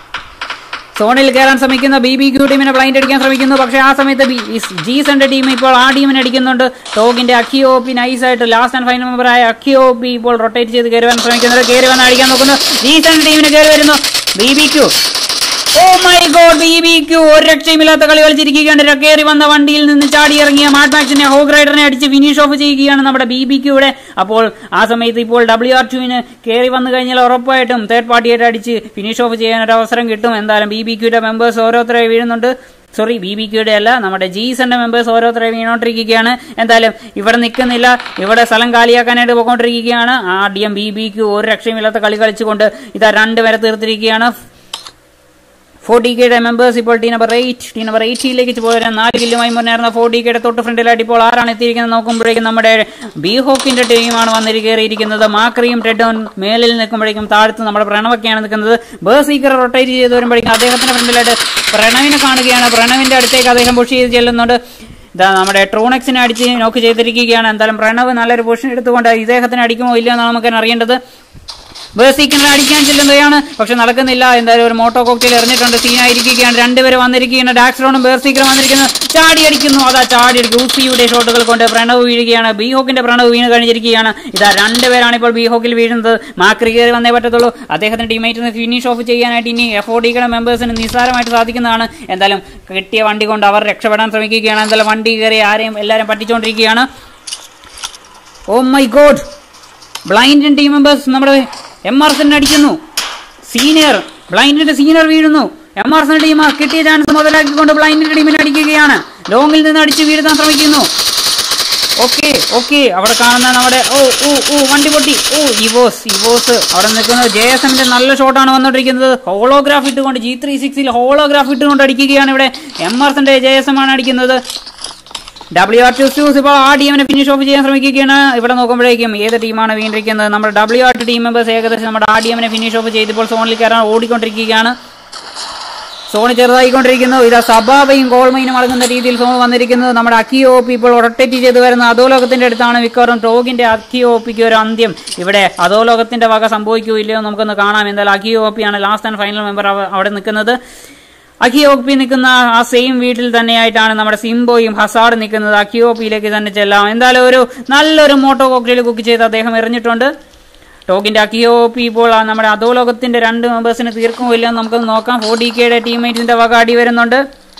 B: സോണിൽ കയറാൻ ശ്രമിക്കുന്ന ബി ബി ക്യൂ ടീമിനെ ബ്ലൈൻഡ് അടിക്കാൻ ശ്രമിക്കുന്നു പക്ഷേ ആ സമയത്ത് ജീസന്റെ ടീം ഇപ്പോൾ ആ ടീമിനെ അടിക്കുന്നുണ്ട് ടോഗിന്റെ അക്കിയോ പി നൈസായിട്ട് ലാസ്റ്റ് ആൻഡ് ഫൈനൽ മെമ്പറായ അക്കിയോ പി ഇപ്പോൾ റൊട്ടേറ്റ് ചെയ്ത് കയറി വരാൻ ശ്രമിക്കുന്നുണ്ട് കയറി വന്ന് അടിക്കാൻ നോക്കുന്നു ജീസന്റെ ടീമിന് കയറി വരുന്നു B B Q oh my God B B Q ഒരു രക്ഷയുമില്ലാത്ത കളി കളിച്ചിരിക്കുകയാണ് കയറി വന്ന വണ്ടിയിൽ നിന്ന് ചാടി ഇറങ്ങിയ മാഡ് മാക്സിനെ ഹോഗ് റൈഡറിനെ അടിച്ച് ഫിനിഷ് ഓഫ് ചെയ്യുകയാണ് നമ്മുടെ ബി ബി ക്യൂടെ അപ്പോൾ ആ സമയത്ത് ഇപ്പോൾ ഡബ്ല്യു ആർ ടുവിന് കയറി വന്നു കഴിഞ്ഞാൽ ഉറപ്പായിട്ടും തേർഡ് പാർട്ടിയായിട്ട് അടിച്ച് ഫിനിഷ് ഓഫ് ചെയ്യാൻ ഒരു അവസരം കിട്ടും എന്തായാലും ബി ബി ക്യൂടെ മെമ്പേഴ്സ് ഓരോരുത്തരെ വീഴുന്നുണ്ട് സോറി ബി ബി ക്യൂടെ അല്ല നമ്മുടെ ജീസന്റെ മെമ്പേഴ്സ് ഓരോരുത്തരെ വീണോണ്ടിരിക്കുകയാണ് എന്തായാലും ഇവിടെ നിൽക്കുന്നില്ല ഇവിടെ സ്ഥലം കാലിയാക്കാനായിട്ട് പോയിക്കൊണ്ടിരിക്കുകയാണ് ആ D M B B Q ഒരു രക്ഷയുമില്ലാത്ത കളി കളിച്ചുകൊണ്ട് ഇതാ രണ്ടുപേരെ തീർത്തിരിക്കുകയാണ് ഫോർട്ടി കെയുടെ മെമ്പേഴ്സ് ഇപ്പോൾ T number eight T number എയ്റ്റിയിലേക്ക് പോരാൻ നാല് കില്ലുമായി മുന്നേറുന്ന ഫോർട്ടി കെയുടെ തൊട്ട് ഫ്രണ്ടിലായിട്ട് ഇപ്പോൾ ആരാണ് എത്തിയിരിക്കുന്നത് നോക്കുമ്പോഴേക്കും നമ്മുടെ ബി ഹോക്കിന്റെ ടീമാണ് വന്നിരി കയറിയിരിക്കുന്നത് മാക്രിയും ടെഡോൺ മേലിൽ നിൽക്കുമ്പോഴേക്കും താഴത്ത് നമ്മുടെ പ്രണവൊക്കെയാണ് നിൽക്കുന്നത് ബേസീക്കർ റൊട്ടേറ്റ് ചെയ്ത് വരുമ്പോഴേക്കും അദ്ദേഹത്തിന്റെ ഫ്രണ്ടിലായിട്ട് പ്രണവിനെ കാണുകയാണ് പ്രണവിന്റെ അടുത്തേക്ക് അദ്ദേഹം പുഷ് ചെയ്ത് ചെല്ലുന്നുണ്ട് ഇതാ നമ്മുടെ ട്രോണക്സിനെ അടിച്ച് നോക്ക് ചെയ്തിരിക്കുകയാണ് എന്തായാലും പ്രണവ് നല്ലൊരു പൊസിഷൻ എടുത്തുകൊണ്ട് ഇദ്ദേഹത്തിന് അടിക്കുമോ ഇല്ലയോ എന്നാണ് നമുക്ക് അറിയേണ്ടത് ബേസിക്കിനെ അടിക്കാൻ ചെല്ലുകയാണ് പക്ഷെ നടക്കുന്നില്ല എന്തായാലും ഒരു മോട്ടോ കോക്ടെയിൽ എറിഞ്ഞിട്ടുണ്ട് സീനായിരിക്കുകയാണ് രണ്ടുപേര് വന്നിരിക്കുകയാണ് ഡാക്സ്ട്രോണും ബേർസീക്കറും വന്നിരിക്കുന്നത് ചാടി അടിക്കുന്നു അതാ ചാടി അടിക്കും ഊസിയുടെ ഷോട്ടുകൾ കൊണ്ട് പ്രണവ് വീഴുകയാണ് ബീഹോക്കിന്റെ പ്രണവ് വീണ് കഴിഞ്ഞിരിക്കുകയാണ് ഇതാ രണ്ടുപേരാണ് ഇപ്പോൾ ബീഹോക്കിൽ വീഴുന്നത് മാക്രി കയറി വന്നേ പറ്റത്തുള്ളൂ അദ്ദേഹത്തിന്റെ ടീമേറ്റിന് ഫിനിഷ് ഓഫ് ചെയ്യാനായിട്ട് ഇനി എഫ് ഒ ഡിയുടെ മെമ്പേഴ്സിന് നിസ്സാരമായിട്ട് സാധിക്കുന്നതാണ് എന്തായാലും കിട്ടിയ വണ്ടി കൊണ്ട് അവർ രക്ഷപ്പെടാൻ ശ്രമിക്കുകയാണ് എന്തായാലും വണ്ടി കയറി ആരെയും എല്ലാവരും പറ്റിച്ചുകൊണ്ടിരിക്കുകയാണ് oh my God blind team members നമ്മുടെ എം ആർ സെൻ അടിക്കുന്നു സീനിയർ ബ്ലൈൻഡിന്റെ സീനിയർ വീഴുന്നു എം ആർ സെൻ ടീം കിട്ടിയ ചാൻസ് മുതലാക്കിക്കൊണ്ട് ബ്ലൈൻഡിന്റെ ടീമിനെ അടിക്കുകയാണ് ലോങ്ങിൽ നിന്ന് അടിച്ച് വീഴ്ത്താൻ ശ്രമിക്കുന്നു ഓക്കെ ഓക്കെ അവിടെ കാണുന്ന നമ്മുടെ ഓ ഓ ഓ വണ്ടി പൊട്ടി ഓ ഇവോസ് ഇവോസ് അവിടെ നിൽക്കുന്നത് ജെ എസ് എമ്മിന്റെ നല്ല ഷോട്ടാണ് വന്നുകൊണ്ടിരിക്കുന്നത് ഹോളോഗ്രാഫ് ഇട്ടുകൊണ്ട് ജി ത്രീ സിക്സിൽ ഹോളോഗ്രാഫ് ഇട്ടുകൊണ്ട് അടിക്കുകയാണ് ഇവിടെ എം ആർ സെന്റെ ജെ എസ് എം ആണ് അടിക്കുന്നത് ഡബ്ല്യു ആർ ടു സ്റ്റൂസ് ഇപ്പോൾ ആ ടീമിനെ ഫിനിഷ് ഓഫ് ചെയ്യാൻ ശ്രമിക്കുകയാണ് ഇവിടെ നോക്കുമ്പോഴേക്കും ഏത് ടീമാണ് വീണ്ടിരിക്കുന്നത് നമ്മുടെ W R two team members ഏകദേശം നമ്മുടെ ആ ടീമിനെ ഫിനിഷ് ഓഫ് ചെയ്ത് ഇപ്പോൾ സോണിൽ കയറാൻ ഓടിക്കൊണ്ടിരിക്കുകയാണ് സോൺ ചെറുതായിക്കൊണ്ടിരിക്കുന്നു ഇതാ സബാബയും ഗോൾമൈനും അടങ്ങുന്ന രീതിയിൽ സോൺ വന്നിരിക്കുന്നത് നമ്മുടെ അക്കിയോ ഒപ്പി ഇപ്പോൾ റൊട്ടേറ്റ് ചെയ്ത് വരുന്ന അധോലോകത്തിന്റെ അടുത്താണ് മിക്കവാറും ടോഗിന്റെ അക്കിയോ ഒപ്പിക്ക് ഒരു അന്ത്യം ഇവിടെ അധോലോകത്തിന്റെ വക സംഭവിക്കൂ ഇല്ലയോ നമുക്കൊന്ന് കാണാം എന്തായാലും അക്കിയോ ഒപ്പിയാണ് ലാസ്റ്റ് ആൻഡ് ഫൈനൽ മെമ്പർ അവിടെ നിൽക്കുന്നത് അക്കിയോപ്പി നിൽക്കുന്ന ആ സെയിം വീട്ടിൽ തന്നെയായിട്ടാണ് നമ്മുടെ സിംബോയും ഹസാഡ് നിൽക്കുന്നത് അക്കിയോപ്പിയിലേക്ക് തന്നെ ചെല്ലാം എന്തായാലും ഒരു നല്ലൊരു മോട്ടോ കോക്ടെയിൽ കുക്ക് ചെയ്ത് അദ്ദേഹം എറിഞ്ഞിട്ടുണ്ട് ടോക്കിന്റെ അക്കിയോപ്പി ഇപ്പോൾ ആ നമ്മുടെ അധോലോകത്തിന്റെ രണ്ട് മെമ്പേഴ്സിന് തീർക്കുമോ ഇല്ലെന്ന് നമുക്കൊന്ന് നോക്കാം ഫോർ ഡി കെയുടെ ടീംമേറ്റ്സിന്റെ വക അടി വരുന്നുണ്ട്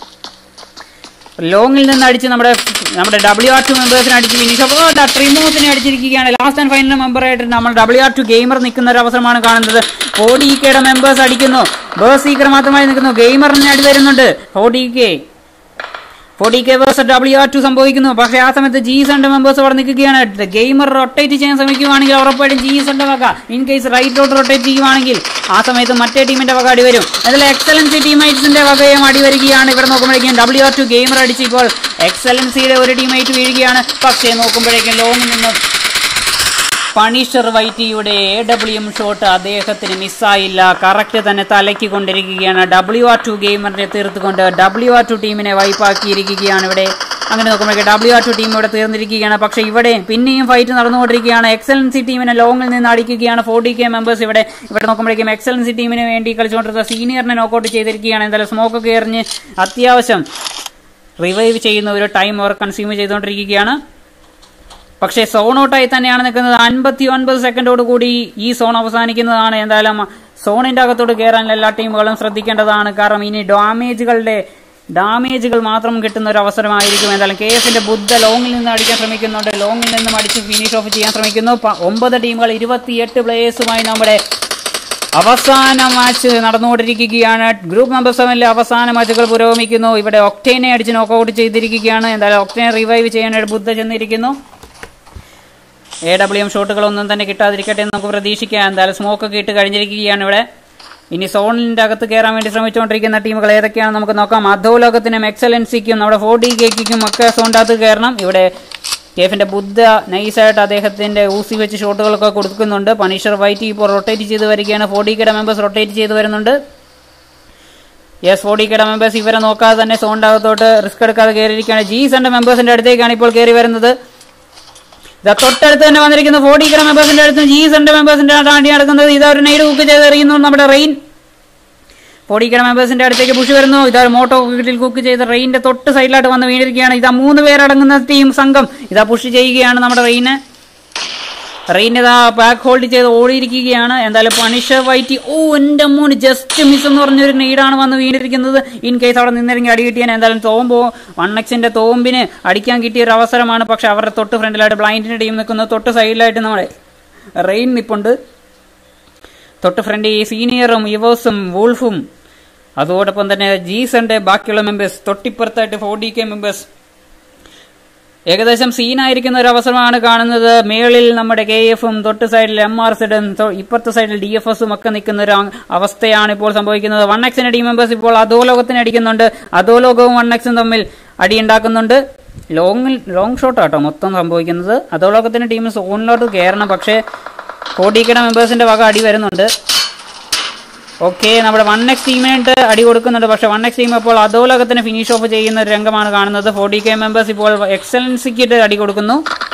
B: ലോങ്ങിൽ നിന്ന് അടിച്ച് നമ്മുടെ നമ്മുടെ ഡബ്ല്യു ആർ ടു മെമ്പേഴ്സിനെ അടിച്ച് ഫിനിഷ് ഓ ട്രിമോസിനെ അടിച്ചിരിക്കുകയാണ് ലാസ്റ്റ് ആൻഡ് ഫൈനൽ മെമ്പർ ആയിട്ട് നമ്മൾ ഡബ്ല്യു ആർ ടു ഗെയിമർ നിൽക്കുന്ന ഒരു അവസരമാണ് കാണുന്നത് ഫോർ ഡി കെയുടെ മെമ്പേഴ്സ് അടിക്കുന്നു ബേഴ്സ് സീക്കർ മാത്രമായി നിൽക്കുന്നു ഗെയിമറിന് അടി വരുന്നുണ്ട് four D K forty K versus W R two സംഭവിക്കുന്നു പക്ഷേ ആ സമയത്ത് ജി സെന്റെ മെമ്പേഴ്സ് അവിടെ നിൽക്കുകയാണ് ഗെയിമർ റൊട്ടേറ്റ് ചെയ്യാൻ ശ്രമിക്കുകയാണെങ്കിൽ ഉറപ്പായിട്ടും ജി സെന്റെ വക ഇൻ കേസ് റൈറ്റോട്ട് റൊട്ടേറ്റ് ചെയ്യുവാണെങ്കിൽ ആ സമയത്ത് മറ്റേ ടീമിന്റെ വക അടി വരും അതിൽ എക്സലൻസി ടീമേറ്റ്സിന്റെ വകയും അടി വരികയാണ് ഇവിടെ നോക്കുമ്പോഴേക്കും ഡബ്ല്യു ആർ ടു ഗെയിമർ അടിച്ച് ഇപ്പോൾ എക്സലൻസിയുടെ ഒരു ടീമേറ്റ് വീഴുകയാണ് പക്ഷേ നോക്കുമ്പോഴേക്കും ലോങ്ങിൽ നിന്ന് പണിഷർ വൈറ്റിയുടെ എ ഡബ്ല്യു ഷോട്ട് അദ്ദേഹത്തിന് മിസ്സായില്ല കറക്റ്റ് തന്നെ തലയ്ക്ക് കൊണ്ടിരിക്കുകയാണ് ഡബ്ല്യു ആർ ടു ഗെയിമറിനെ തീർത്തുകൊണ്ട് ഡബ്ല്യു ആർ ടു ടീമിനെ വൈപ്പാക്കിയിരിക്കുകയാണ് ഇവിടെ അങ്ങനെ നോക്കുമ്പോഴേക്ക് ഡബ്ല്യു ആർ ടു ടീം ഇവിടെ തീർന്നിരിക്കുകയാണ് പക്ഷേ ഇവിടെ പിന്നെയും ഫൈറ്റ് നടന്നുകൊണ്ടിരിക്കുകയാണ് എക്സലൻസി ടീമിനെ ലോങ്ങിൽ നിന്ന് അടിക്കുകയാണ് ഫോർട്ടി കെ മെമ്പേഴ്സ് ഇവിടെ ഇവിടെ നോക്കുമ്പോഴേക്കും എക്സലൻസി ടീമിന് വേണ്ടി കളിച്ചുകൊണ്ടിരുന്ന സീനിയറിനെ നോക്കൗട്ട് ചെയ്തിരിക്കുകയാണ് എന്തായാലും സ്മോക്കൊക്കെ എറിഞ്ഞ് അത്യാവശ്യം റിവൈവ് ചെയ്യുന്ന ഒരു ടൈം അവർ കൺസ്യൂം ചെയ്തുകൊണ്ടിരിക്കുകയാണ് പക്ഷേ സോൺ ഔട്ടായി തന്നെയാണ് നിൽക്കുന്നത് അൻപത്തി ഒൻപത് സെക്കൻഡോട് കൂടി ഈ സോൺ അവസാനിക്കുന്നതാണ് എന്തായാലും സോണിന്റെ അകത്തോട്ട് കയറാൻ എല്ലാ ടീമുകളും ശ്രദ്ധിക്കേണ്ടതാണ് കാരണം ഇനി ഡാമേജുകളുടെ ഡാമേജുകൾ മാത്രം കിട്ടുന്ന ഒരു അവസരമായിരിക്കും എന്തായാലും കെ എസിന്റെ ബുദ്ധ ലോങ്ങിൽ നിന്ന് അടിക്കാൻ ശ്രമിക്കുന്നുണ്ട് ലോങ്ങിൽ നിന്നും അടിച്ച് ഫിനിഷ് ഓഫ് ചെയ്യാൻ ശ്രമിക്കുന്നു പ- ഒമ്പത് ടീമുകൾ ഇരുപത്തിയെട്ട് പ്ലേയേഴ്സുമായി നമ്മുടെ അവസാന മാച്ച് നടന്നുകൊണ്ടിരിക്കുകയാണ് ഗ്രൂപ്പ് നമ്പർ സെവനിലെ അവസാന മാച്ചുകൾ പുരോഗമിക്കുന്നു ഇവിടെ ഒക്ടേനെ അടിച്ച് നോക്കൌട്ട് ചെയ്തിരിക്കുകയാണ് എന്തായാലും ഒക്ടേനെ റിവൈവ് ചെയ്യാനായിട്ട് ബുദ്ധ ചെന്നിരിക്കുന്നു എ ഡബ്ല്യു എം ഷോട്ടുകളൊന്നും തന്നെ കിട്ടാതിരിക്കട്ടെ എന്ന് നമുക്ക് പ്രതീക്ഷിക്കാം എന്തായാലും സ്മോക്ക് ഒക്കെ ഇട്ട് കഴിഞ്ഞിരിക്കുകയാണ് ഇവിടെ ഇനി സോണിന്റെ അകത്ത് കയറാൻ വേണ്ടി ശ്രമിച്ചുകൊണ്ടിരിക്കുന്ന ടീമുകൾ ഏതൊക്കെയാണ് നമുക്ക് നോക്കാം അധോലോകത്തിനും എക്സലൻസിക്കും നമ്മുടെ ഫോർ ഡി കേക്കും ഒക്കെ സോണിന്റെ അകത്ത് കയറണം ഇവിടെ കേഫിന്റെ ബുദ്ധ നൈസായിട്ട് അദ്ദേഹത്തിന്റെ ഊസി വെച്ച് ഷോട്ടുകളൊക്കെ കൊടുക്കുന്നുണ്ട് പണിഷർ വൈറ്റ് ഇപ്പോൾ റൊട്ടേറ്റ് ചെയ്ത് വരികയാണ് ഫോർ ഡി കെയുടെ മെമ്പേഴ്സ് റൊട്ടേറ്റ് ചെയ്ത് വരുന്നുണ്ട് യെസ് ഫോർ ഡി കെയുടെ മെമ്പേഴ്സ് ഇവരെ നോക്കാതെ തന്നെ സോണിന്റെ അകത്തോട്ട് റിസ്ക് എടുക്കാതെ കയറിയിരിക്കുകയാണ് ജീസന്റെ മെമ്പേഴ്സിന്റെ അടുത്തേക്കാണ് ഇപ്പോൾ കയറി വരുന്നത് ഇതാ തൊട്ടടുത്ത് തന്നെ വന്നിരിക്കുന്ന ഫോർട്ടി ഗ്രാം മെമ്പേഴ്സിന്റെ അടുത്ത് ജി സെന്റ് മെമ്പേഴ്സിന്റെ ആണ്ടി നടക്കുന്നത് ഇതാ ഒരു നെയ്ഡ് കുക്ക് ചെയ്ത് എറിയുന്നു നമ്മുടെ റെയിൻ ഫോർട്ടി ഗ്രാം മെമ്പേഴ്സിന്റെ അടുത്തേക്ക് പുഷ് വരുന്നു ഇതാ ഒരു മോട്ടോ വീട്ടിൽ കുക്ക് ചെയ്ത് റെയിന്റെ തൊട്ട് സൈഡിലായിട്ട് വന്ന് വീണിരിക്കുകയാണ് ഇതാ മൂന്ന് പേരടങ്ങുന്ന ടീം സംഘം ഇതാ പുഷ് ചെയ്യുകയാണ് നമ്മുടെ റെയിന് റെയിൻ ഇതാ ബാക്ക് ഹോൾഡ് ചെയ്ത് ഓടിയിരിക്കുകയാണ് എന്തായാലും പണിഷർ വൈറ്റി ഓ എന്റെ മോന് ജസ്റ്റ് മിസ് എന്ന് പറഞ്ഞൊരു നെയ്ഡാണ് വന്ന് വീണിരിക്കുന്നത് ഇൻ കേസ് അവിടെ നിന്നിറങ്ങി അടി കിട്ടിയാൽ എന്തായാലും തോമ്പോ വൺ എക്സിന്റെ തോമ്പിന് അടിക്കാൻ കിട്ടിയ ഒരു അവസരമാണ് പക്ഷെ അവരുടെ തൊട്ട് ഫ്രണ്ടിലായിട്ട് ബ്ലൈൻഡിന്റെ ടീം നിൽക്കുന്നു തൊട്ട് സൈഡിലായിട്ട് നമ്മുടെ റെയിൻ നിപ്പുണ്ട് തൊട്ട് ഫ്രണ്ട് ഈ സീനിയറും ഇവേഴ്സും വൂൾഫും അതോടൊപ്പം തന്നെ ജീസന്റെ ബാക്കിയുള്ള മെമ്പേഴ്സ് തൊട്ടിപ്പുറത്തായിട്ട് ഫോർ ഡി കെ മെമ്പേഴ്സ് ഏകദേശം സീനായിരിക്കുന്ന ഒരു അവസരമാണ് കാണുന്നത് മേളിൽ നമ്മുടെ കെ എഫും തൊട്ട് സൈഡിൽ എം ആർ സെഡും ഇപ്പുറത്തെ സൈഡിൽ ഡി എഫ് എസും ഒക്കെ നിൽക്കുന്ന ഒരു അ- അവസ്ഥയാണ് ഇപ്പോൾ സംഭവിക്കുന്നത് വൺ എക്സിന്റെ ടീം മെമ്പേഴ്സ് ഇപ്പോൾ അധോലോകത്തിന് അടിക്കുന്നുണ്ട് അധോലോകവും വൺ എക്സും തമ്മിൽ അടിയുണ്ടാക്കുന്നുണ്ട് ലോങ് ലോങ് ഷോട്ട് ആട്ടോ മൊത്തം സംഭവിക്കുന്നത് അധോലോകത്തിന്റെ ടീം സോണിലോട്ട് കയറണം പക്ഷേ കോടിക്കട മെമ്പേഴ്സിന്റെ വക അടി വരുന്നുണ്ട് ഓക്കെ നമ്മുടെ വൺ എക്സ് ടീമിനായിട്ട് അടി കൊടുക്കുന്നുണ്ട് പക്ഷെ വൺ എക്സ് ടീം ഇപ്പോൾ അധോലോകത്തിന് ഫിനിഷ് ഓഫ് ചെയ്യുന്ന ഒരു രംഗമാണ് കാണുന്നത് ഫോർട്ടി കെ മെമ്പേഴ്സ് ഇപ്പോൾ എക്സലൻസിക്ക് അടി കൊടുക്കുന്നു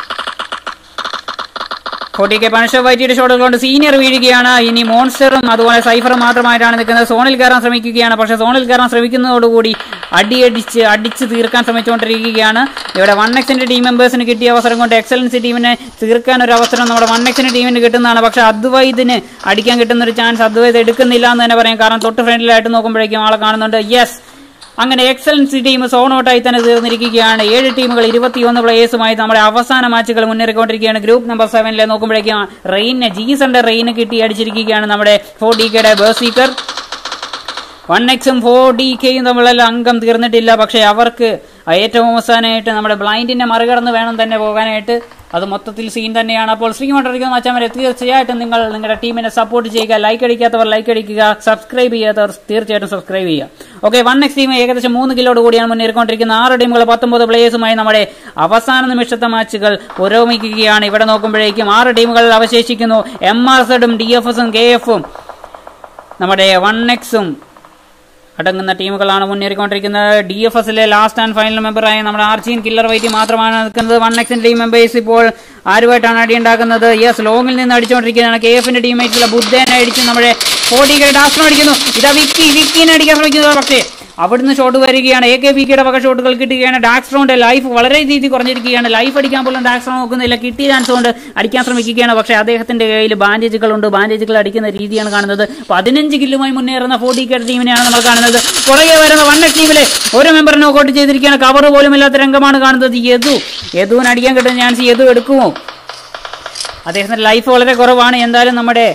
B: ഫോർട്ടി കെ പണിഷർ വൈറ്റിയുടെ ഷോട്ടുകൾ കൊണ്ട് സീനിയർ വീഴുകയാണ് ഇനി മോൺസ്റ്ററും അതുപോലെ സൈഫറും മാത്രമായിട്ടാണ് നിൽക്കുന്നത് സോണിൽ കയറാൻ ശ്രമിക്കുകയാണ് പക്ഷേ സോണിൽ കയറാൻ ശ്രമിക്കുന്നതോടുകൂടി അടിയടിച്ച് അടിച്ച് തീർക്കാൻ ശ്രമിച്ചുകൊണ്ടിരിക്കുകയാണ് ഇവിടെ വൺ എക്സിന്റെ ടീം മെമ്പേഴ്സിന് കിട്ടിയ അവസരം കൊണ്ട് എക്സലൻസി ടീമിനെ തീർക്കാൻ ഒരു അവസരം നമ്മുടെ വൺ എക്സിന്റെ ടീമിന് കിട്ടുന്നതാണ് പക്ഷെ അദ്വൈതിന് അടിക്കാൻ കിട്ടുന്ന ഒരു ചാൻസ് അദ്വൈത് എടുക്കുന്നില്ല എന്ന് തന്നെ പറയാം കാരണം തൊട്ട് ഫ്രണ്ടിലായിട്ട് നോക്കുമ്പോഴേക്കും ആളെ കാണുന്നുണ്ട് യെസ് അങ്ങനെ എക്സലൻസി ടീം സോൺ ഔട്ടായി തന്നെ തീർന്നിരിക്കുകയാണ് ഏഴ് ടീമുകൾ ഇരുപത്തിയൊന്ന് പ്ലേയേഴ്സുമായി നമ്മുടെ അവസാന മാച്ചുകൾ മുന്നേറിക്കൊണ്ടിരിക്കുകയാണ് ഗ്രൂപ്പ് നമ്പർ സെവനിലെ നോക്കുമ്പോഴേക്കും റെയിനെ ജീസന്റെ റെയിന് കിട്ടി അടിച്ചിരിക്കുകയാണ് നമ്മുടെ ഫോർ ഡി കെയുടെ ബേഴ്സീക്കർ വൺ എക്സും ഫോർ ഡി കെയും തമ്മിലുള്ള അംഗം തീർന്നിട്ടില്ല പക്ഷേ അവർക്ക് ഏറ്റവും അവസാനമായിട്ട് നമ്മുടെ ബ്ലൈൻഡിനെ മറികടന്ന് വേണം തന്നെ പോകാനായിട്ട് അത് മൊത്തത്തിൽ സീൻ തന്നെയാണ് അപ്പോൾ ശ്രീമണ്ടറിക്കുന്ന അച്ഛന്മാരെ തീർച്ചയായിട്ടും നിങ്ങൾ നിങ്ങളുടെ ടീമിനെ സപ്പോർട്ട് ചെയ്യുക ലൈക്ക് അടിക്കാത്തവർ ലൈക്ക് അടിക്കുക സബ്സ്ക്രൈബ് ചെയ്യാത്തവർ തീർച്ചയായിട്ടും സബ്സ്ക്രൈബ് ചെയ്യുക ഓക്കെ വൺ എക്സ് ടീം ഏകദേശം മൂന്ന് കിലോട് കൂടിയാണ് മുന്നേറിക്കൊണ്ടിരിക്കുന്ന ആറ് ടീമുകൾ പത്തൊമ്പത് പ്ലേയേഴ്സുമായി നമ്മുടെ അവസാന നിമിഷത്തെ മാച്ചുകൾ പുരോഗമിക്കുകയാണ് ഇവിടെ നോക്കുമ്പോഴേക്കും ആറ് ടീമുകൾ അവശേഷിക്കുന്നു എം ആർ സെഡും ഡി എഫ് എസും കെ എഫും നമ്മുടെ വൺ എക്സും അടങ്ങുന്ന ടീമുകളാണ് മുന്നേറിക്കൊണ്ടിരിക്കുന്നത് ഡി എഫ് എസിലെ ലാസ്റ്റ് ആൻഡ് ഫൈനൽ മെമ്പറായ നമ്മുടെ ആർച്ചിയൻ കില്ലർ വൈറ്റ് മാത്രമാണ് നിൽക്കുന്നത് വൺ എക്സിന്റെ ടീം മെമ്പേഴ്സ് ഇപ്പോൾ ആരുമായിട്ടാണ് അടിയുണ്ടാക്കുന്നത് യെസ് ലോങ്ങിൽ നിന്ന് അടിച്ചുകൊണ്ടിരിക്കുകയാണ് കെ എഫിന്റെ ടീമേറ്റ്സിലെ ബുദ്ധനെ അടിച്ച് നമ്മുടെ ഫോർട്ടിക്ക് ഡാസ്റ്റിനെ അടിക്കുന്നു ഇതാ വിക്കി വിക്കിനെ അടിക്കാൻ ശ്രമിക്കുന്നത് പക്ഷേ അവിടുന്ന് ഷോട്ട് വരികയാണ് എ കെ പി കെയുടെ വക ഷോട്ടുകൾ കിട്ടുകയാണ് ഡാക്സ്ട്രോന്റെ ലൈഫ് വളരെ രീതി കുറഞ്ഞിരിക്കുകയാണ് ലൈഫ് അടിക്കാൻ പോലും ഡാക്സ്ട്രോ നോക്കുന്നില്ല കിട്ടിയ ചാൻസ് കൊണ്ട് അടിക്കാൻ ശ്രമിക്കുകയാണ് പക്ഷേ അദ്ദേഹത്തിന്റെ കയ്യിൽ ബാൻഡേജുകളുണ്ട് ബാൻഡേജുകൾ അടിക്കുന്ന രീതിയാണ് കാണുന്നത് പതിനഞ്ച് കില്ലുമായി മുന്നേറുന്ന ഫോർട്ടി കെ ടീമിനെയാണ് നമ്മൾ കാണുന്നത് പുറകെ വരുന്ന വണ്ണ ടീമിലെ ഒരു മെമ്പർ നോക്കൗട്ട് ചെയ്തിരിക്കുകയാണ് കവർ പോലും ഇല്ലാത്ത രംഗമാണ് കാണുന്നത് യദു യദുവിന് അടിക്കാൻ കിട്ടുന്ന ചാൻസ് യദു എടുക്കുമോ അദ്ദേഹത്തിന്റെ ലൈഫ് വളരെ കുറവാണ് എന്തായാലും നമ്മുടെ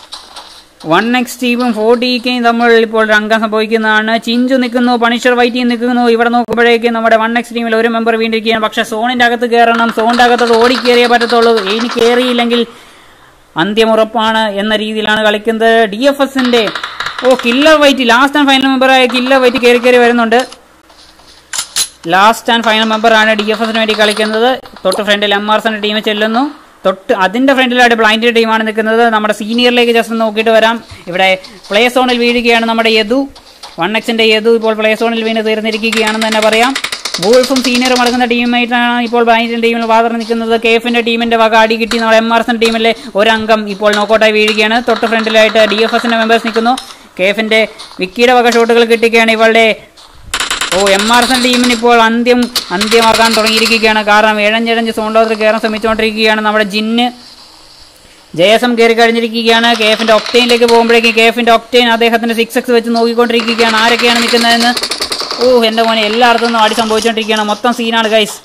B: വൺ എക്സ് ടീമും ഫോർ ഡിക്കെയും തമ്മിൽ ഇപ്പോൾ രംഗം സംഭവിക്കുന്നതാണ് ചിഞ്ചു നിൽക്കുന്നു പണിഷർ വൈറ്റി നിൽക്കുന്നു ഇവിടെ നോക്കുമ്പോഴേക്കും നമ്മുടെ വൺ എക്സ് ടീമിൽ ഒരു മെമ്പർ വീണ്ടിരിക്കുകയാണ് പക്ഷെ സോണിന്റെ അകത്ത് കയറണം സോണിന്റെ അകത്തോട് ഓടിക്കേറിയേ പറ്റത്തുള്ളൂ ഇനി കയറിയില്ലെങ്കിൽ അന്ത്യമുറപ്പാണ് എന്ന രീതിയിലാണ് കളിക്കുന്നത് ഡി എഫ് എസിന്റെ oh killer white last and final മെമ്പറായ കില്ലർ വൈറ്റ് കയറി കയറി വരുന്നുണ്ട് ലാസ്റ്റ് ആൻഡ് ഫൈനൽ മെമ്പറാണ് ഡി എഫ് എസിന് വേണ്ടി കളിക്കുന്നത് തൊട്ട് ഫ്രണ്ടിൽ എം ആർ എസിന്റെ ടീം ചെല്ലുന്നു തൊട്ട് അതിന്റെ ഫ്രണ്ടിലായിട്ട് ബ്ലൈൻഡ് ടീമാണ് നിൽക്കുന്നത് നമ്മുടെ സീനിയറിലേക്ക് ജസ്റ്റ് നോക്കിയിട്ട് വരാം ഇവിടെ പ്ലേ സോണിൽ വീഴുകയാണ് നമ്മുടെ യദു വൺ എക്സിന്റെ യദു ഇപ്പോൾ പ്ലേ സോണിൽ വീണ് തീർന്നിരിക്കുകയാണെന്ന് തന്നെ പറയാം വൂൾഫും സീനിയറും അടങ്ങുന്ന ടീമായിട്ടാണ് ഇപ്പോൾ ബ്ലൈൻഡിന്റെ ടീമിൽ വാദർ നിൽക്കുന്നത് കെ എഫിന്റെ ടീമിന്റെ വക അടി കിട്ടി നമ്മുടെ എം ആർ എസിന്റെ ടീമിലെ ഒരംഗം ഇപ്പോൾ നോക്കൗട്ടായി വീഴുകയാണ് തൊട്ട് ഫ്രണ്ടിലായിട്ട് ഡി എഫ് എസിന്റെ മെമ്പേഴ്സ് നിൽക്കുന്നു കെ എഫിന്റെ വിക്കിയുടെ വക ഷോട്ടുകൾ കിട്ടുകയാണ് ഇവളുടെ ഓ എം ആർ എസ് ടീമിന് ഇപ്പോൾ അന്ത്യം അന്ത്യമാക്കാൻ തുടങ്ങിയിരിക്കുകയാണ് കാരണം ഇഴഞ്ഞിഴഞ്ഞ് സോണ്ടോത്തിൽ കയറാൻ ശ്രമിച്ചുകൊണ്ടിരിക്കുകയാണ് നമ്മുടെ ജിന്ന് ജയസം കയറി കഴിഞ്ഞിരിക്കുകയാണ് കെ എഫിന്റെ ഒക്ടൈനിലേക്ക് പോകുമ്പോഴേക്കും കെ എഫിന്റെ ഒക്ടൈൻ അദ്ദേഹത്തിന്റെ സിക്സ് എക്സ് വെച്ച് നോക്കിക്കൊണ്ടിരിക്കുകയാണ് ആരൊക്കെയാണ് നിൽക്കുന്നതെന്ന് ഓ എൻ്റെ മോനെ എല്ലായിടത്തും നിന്നും അടി സംഭവിച്ചുകൊണ്ടിരിക്കുകയാണ് മൊത്തം സീനാണ് ഗൈസ്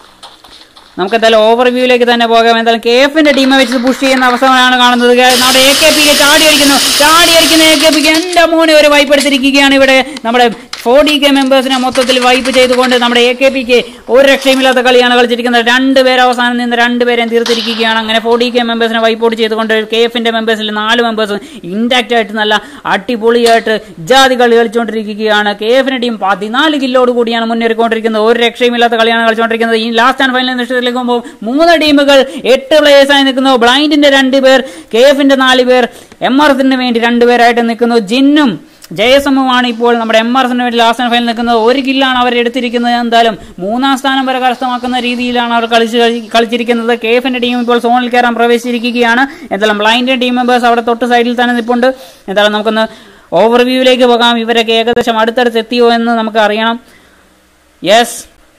B: നമുക്ക് എന്തായാലും ഓവർവ്യൂയിലേക്ക് തന്നെ പോകാം എന്തായാലും കെ എഫിന്റെ ടീമെ വെച്ച് പുഷ് ചെയ്യുന്ന അവസരമാണ് കാണുന്നത് ഗൈസ്. നമ്മുടെ എ കെ പിക്ക് ചാടി അടിക്കുന്നു ചാടി അടിക്കുന്ന എ കെ പിക്ക് എന്റെ മോനെ ഒരു വൈപ്പ് എടുത്തിരിക്കുകയാണ് ഇവിടെ നമ്മുടെ ഫോർ ഡി കെ മെമ്പേഴ്സിനെ മൊത്തത്തിൽ വൈപ്പ് ചെയ്തുകൊണ്ട് നമ്മുടെ എ കെ പിക്ക് ഒരു രക്ഷയുമില്ലാത്ത കളിയാണ് കളിച്ചിരിക്കുന്നത് രണ്ടുപേർ അവസാനം നിന്ന് രണ്ടുപേരെയും തീർത്തിരിക്കുകയാണ് അങ്ങനെ ഫോർ ഡി കെ മെമ്പേഴ്സിനെ വൈപ്പ് ഔട്ട് ചെയ്തുകൊണ്ട് കെ എഫിന്റെ മെമ്പേഴ്സിൽ നാല് മെമ്പേഴ്സ് ഇൻടാക്റ്റ് ആയിട്ട് നല്ല അടിപൊളിയായിട്ട് ജാതി കളി കളിച്ചുകൊണ്ടിരിക്കുകയാണ് കെ എഫിന്റെ ടീം പതിനാല് കില്ലോട് കൂടിയാണ് മുന്നേറിക്കൊണ്ടിരിക്കുന്നത് ഒരു രക്ഷയുമില്ലാത്ത കളിയാണ് കളിച്ചുകൊണ്ടിരിക്കുന്നത് ഈ ലാസ്റ്റ് ആൻഡ് ഫൈനൽ നിശ്ചയത്തിലേക്ക് പോകുമ്പോൾ മൂന്ന് ടീമുകൾ എട്ട് പ്ലേയേഴ്സ് ആയി നിൽക്കുന്നു ബ്ലൈൻഡിന്റെ രണ്ട് പേർ കെ എഫിന്റെ നാല് പേർ എം ആർ എസിന് വേണ്ടി രണ്ടുപേരായിട്ട് നിൽക്കുന്നു ജിന്നും ജയസമ്മുമാണ് ഇപ്പോൾ നമ്മുടെ എം ആർ എസിന് വേണ്ടി ലാസ്റ്റ് ആൻഡ് ഫൈനൽ നിൽക്കുന്നത് ഒരു കില്ലാണ് അവർ എടുത്തിരിക്കുന്നത് എന്തായാലും മൂന്നാം സ്ഥാനം വരെ കരസ്ഥമാക്കുന്ന രീതിയിലാണ് അവർ കളിച്ച് കളി- കളിച്ചിരിക്കുന്നത് കെ എഫിന്റെ ടീം ഇപ്പോൾ സോണിൽ കയറാൻ പ്രവേശിച്ചിരിക്കുകയാണ് എന്തായാലും ബ്ലൈൻഡിന്റെ ടീം മെമ്പേഴ്സ് അവിടെ തൊട്ട് സൈഡിൽ തന്നെ നിൽപ്പുണ്ട് എന്തായാലും നമുക്കൊന്ന് ഓവർവ്യൂവിലേക്ക് പോകാം ഇവരൊക്കെ ഏകദേശം അടുത്തടുത്ത് എത്തിയോ എന്ന് നമുക്ക് അറിയണം യെസ്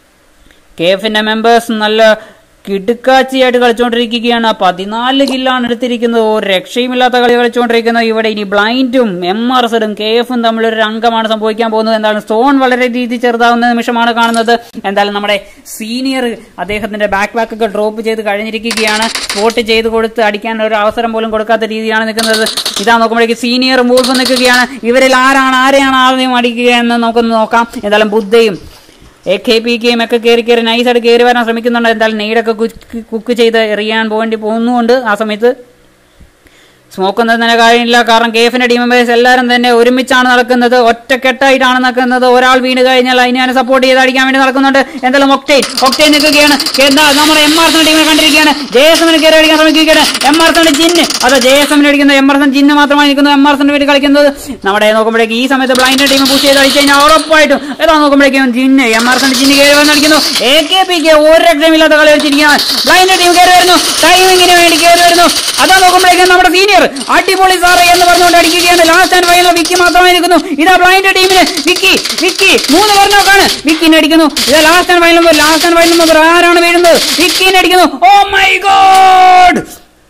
B: കെ എഫിന്റെ മെമ്പേഴ്സ് നല്ല കിടുക്കാച്ചിയായിട്ട് കളിച്ചുകൊണ്ടിരിക്കുകയാണ് പതിനാല് കില്ലാണ് എടുത്തിരിക്കുന്നത് ഒരു രക്ഷയുമില്ലാത്ത കളി കളിച്ചുകൊണ്ടിരിക്കുന്നത് ഇവിടെ ഇനി ബ്ലൈൻഡും എം ആർ എസും കെ എഫും തമ്മിലൊരു അംഗമാണ് സംഭവിക്കാൻ പോകുന്നത് എന്താണ് സ്റ്റോൺ വളരെ രീതി ചെറുതാവുന്ന നിമിഷമാണ് കാണുന്നത് എന്തായാലും നമ്മുടെ സീനിയർ അദ്ദേഹത്തിന്റെ ബാക്ക് ബാക്ക് ഒക്കെ ഡ്രോപ്പ് ചെയ്ത് കഴിഞ്ഞിരിക്കുകയാണ് സ്പോട്ട് ചെയ്ത് കൊടുത്ത് അടിക്കാൻ ഒരു അവസരം പോലും കൊടുക്കാത്ത രീതിയാണ് നിൽക്കുന്നത് ഇതാ നോക്കുമ്പോഴേക്ക് സീനിയറും വൂൾഫും നിൽക്കുകയാണ് ഇവരിൽ ആരാണ് ആരെയാണ് ആദ്യം അടിക്കുക എന്ന് നമുക്കൊന്ന് നോക്കാം എന്തായാലും ബുദ്ധയും എ കെ പി കെയും ഒക്കെ കയറി കയറി നൈസായിട്ട് കയറി വരാൻ ശ്രമിക്കുന്നുണ്ട് എന്തായാലും നെയ്ഡൊക്കെ കുക്ക് ചെയ്ത് എറിയാൻ പോകേണ്ടി പോകുന്നുമുണ്ട് ആ സമയത്ത് സ്മോക്ക് ഒന്നും തന്നെ കാര്യമില്ല കാരണം കെ എഫിന്റെ ടീം മെമ്പേഴ്സ് എല്ലാവരും തന്നെ ഒരുമിച്ചാണ് നടക്കുന്നത് ഒറ്റക്കെട്ടായിട്ടാണ് നടക്കുന്നത് ഒരാൾ വീണ് കഴിഞ്ഞാൽ അതിനെ സപ്പോർട്ട് ചെയ്ത് അടിക്കാൻ വേണ്ടി നടക്കുന്നുണ്ട് എന്തായാലും ഒക്ടൈൻ ഒക്ടൈൻ നിൽക്കുകയാണ് എന്താ നമ്മുടെ എം ആർ എസിന്റെ ടീമിനെ കണ്ടിരിക്കുകയാണ് ജയസമിന് കയറി അടിക്കാൻ ശ്രമിക്കുകയാണ് എം ആർ എസിന്റെ ജിന്ന് അത് ജയസമിന് അടിക്കുന്നത് എം ആർ എസ് ജിന്ന് മാത്രമാണ് നിൽക്കുന്നത് എം ആർ എസിന് വേണ്ടി കളിക്കുന്നത് നമ്മുടെ നോക്കുമ്പോഴേക്ക് ഈ സമയത്ത് ബ്ലൈൻഡ് ടീം പുഷ് ചെയ്ത് അടിച്ചു കഴിഞ്ഞാൽ ഉറപ്പായിട്ടും ഏതാ നോക്കുമ്പോഴേക്കും ജിന്ന് എം ആർ എസിന്റെ ജിന്ന് കയറി വന്ന് അടിക്കുന്നു എ കെ പിക്ക് ഒരു രക്ഷമില്ലാത്ത കളി കളിച്ചിരിക്കുകയാണ് ബ്ലൈൻഡ് ടീം കയറി വരുന്നു ടൈമിങ്ങിന് വേണ്ടി കയറി വരുന്നു അതാ നോക്കുമ്പോഴേക്കും നമ്മുടെ സീനിയർ അടിപൊളി സാറേ എന്ന് പറഞ്ഞുകൊണ്ട് അടിക്കുകയാണ് ലാസ്റ്റ് ആൻഡ് ഫൈനൽ വിക്കി മാത്രമായി നിൽക്കുന്നു ഇതാ ബ്ലൈൻഡ് ടീമിന് വിക്കി വിക്കി മൂന്ന് പേർ നോക്കാണ് വിക്കിനെ അടിക്കുന്നു ഇതാ last and final last and final number ആരാണ് വീഴുന്നത് വിക്കിനെ അടിക്കുന്നു ഓ മൈ ഗോഡ്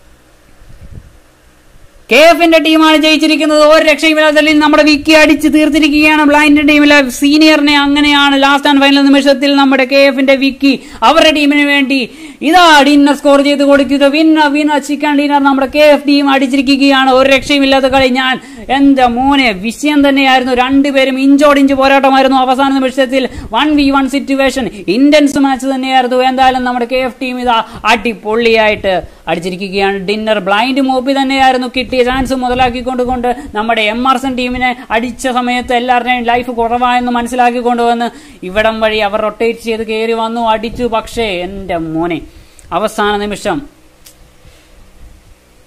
B: കെ എഫിന്റെ ടീമാണ് ജയിച്ചിരിക്കുന്നത് ഒരു രക്ഷയില്ലാത്തതിൽ നമ്മുടെ വിക്കി അടിച്ച് തീർത്തിരിക്കുകയാണ് ബ്ലൈൻഡ് ടീമിലെ സീനിയറിനെ അങ്ങനെയാണ് ലാസ്റ്റ് ആൻഡ് ഫൈനൽ നിമിഷത്തിൽ നമ്മുടെ കെ എഫിന്റെ വിക്കി അവരുടെ ടീമിന് വേണ്ടി ഇതാ ഡിന്നർ സ്കോർ ചെയ്ത് കൊടുക്കുക വിന്ന വിന്ന ചിക്കൻ ഡിന്നർ നമ്മുടെ കെ എഫ് ടീം അടിച്ചിരിക്കുകയാണ് ഒരു രക്ഷയുമില്ലാത്ത കളി ഞാൻ എന്റെ മോനെ വിഷയം തന്നെയായിരുന്നു രണ്ടുപേരും ഇഞ്ചോടിഞ്ച് പോരാട്ടമായിരുന്നു അവസാന നിമിഷത്തിൽ one V one situation intense match തന്നെയായിരുന്നു എന്തായാലും നമ്മുടെ കെ എഫ് ടീം ഇതാ അടിപൊളിയായിട്ട് അടിച്ചിരിക്കുകയാണ് ഡിന്നർ ബ്ലൈൻഡ് മോപ്പി തന്നെയായിരുന്നു കിട്ടിയ ചാൻസ് മുതലാക്കിക്കൊണ്ട് കൊണ്ട് നമ്മുടെ എം ആർ എൻ ടീമിനെ അടിച്ച സമയത്ത് എല്ലാവരുടെയും ലൈഫ് കുറവായെന്ന് മനസ്സിലാക്കിക്കൊണ്ട് വന്ന് ഇവിടം വഴി അവർ റൊട്ടേറ്റ് ചെയ്ത് കയറി വന്നു അടിച്ചു പക്ഷേ എൻ്റെ മോനെ അവസാന നിമിഷം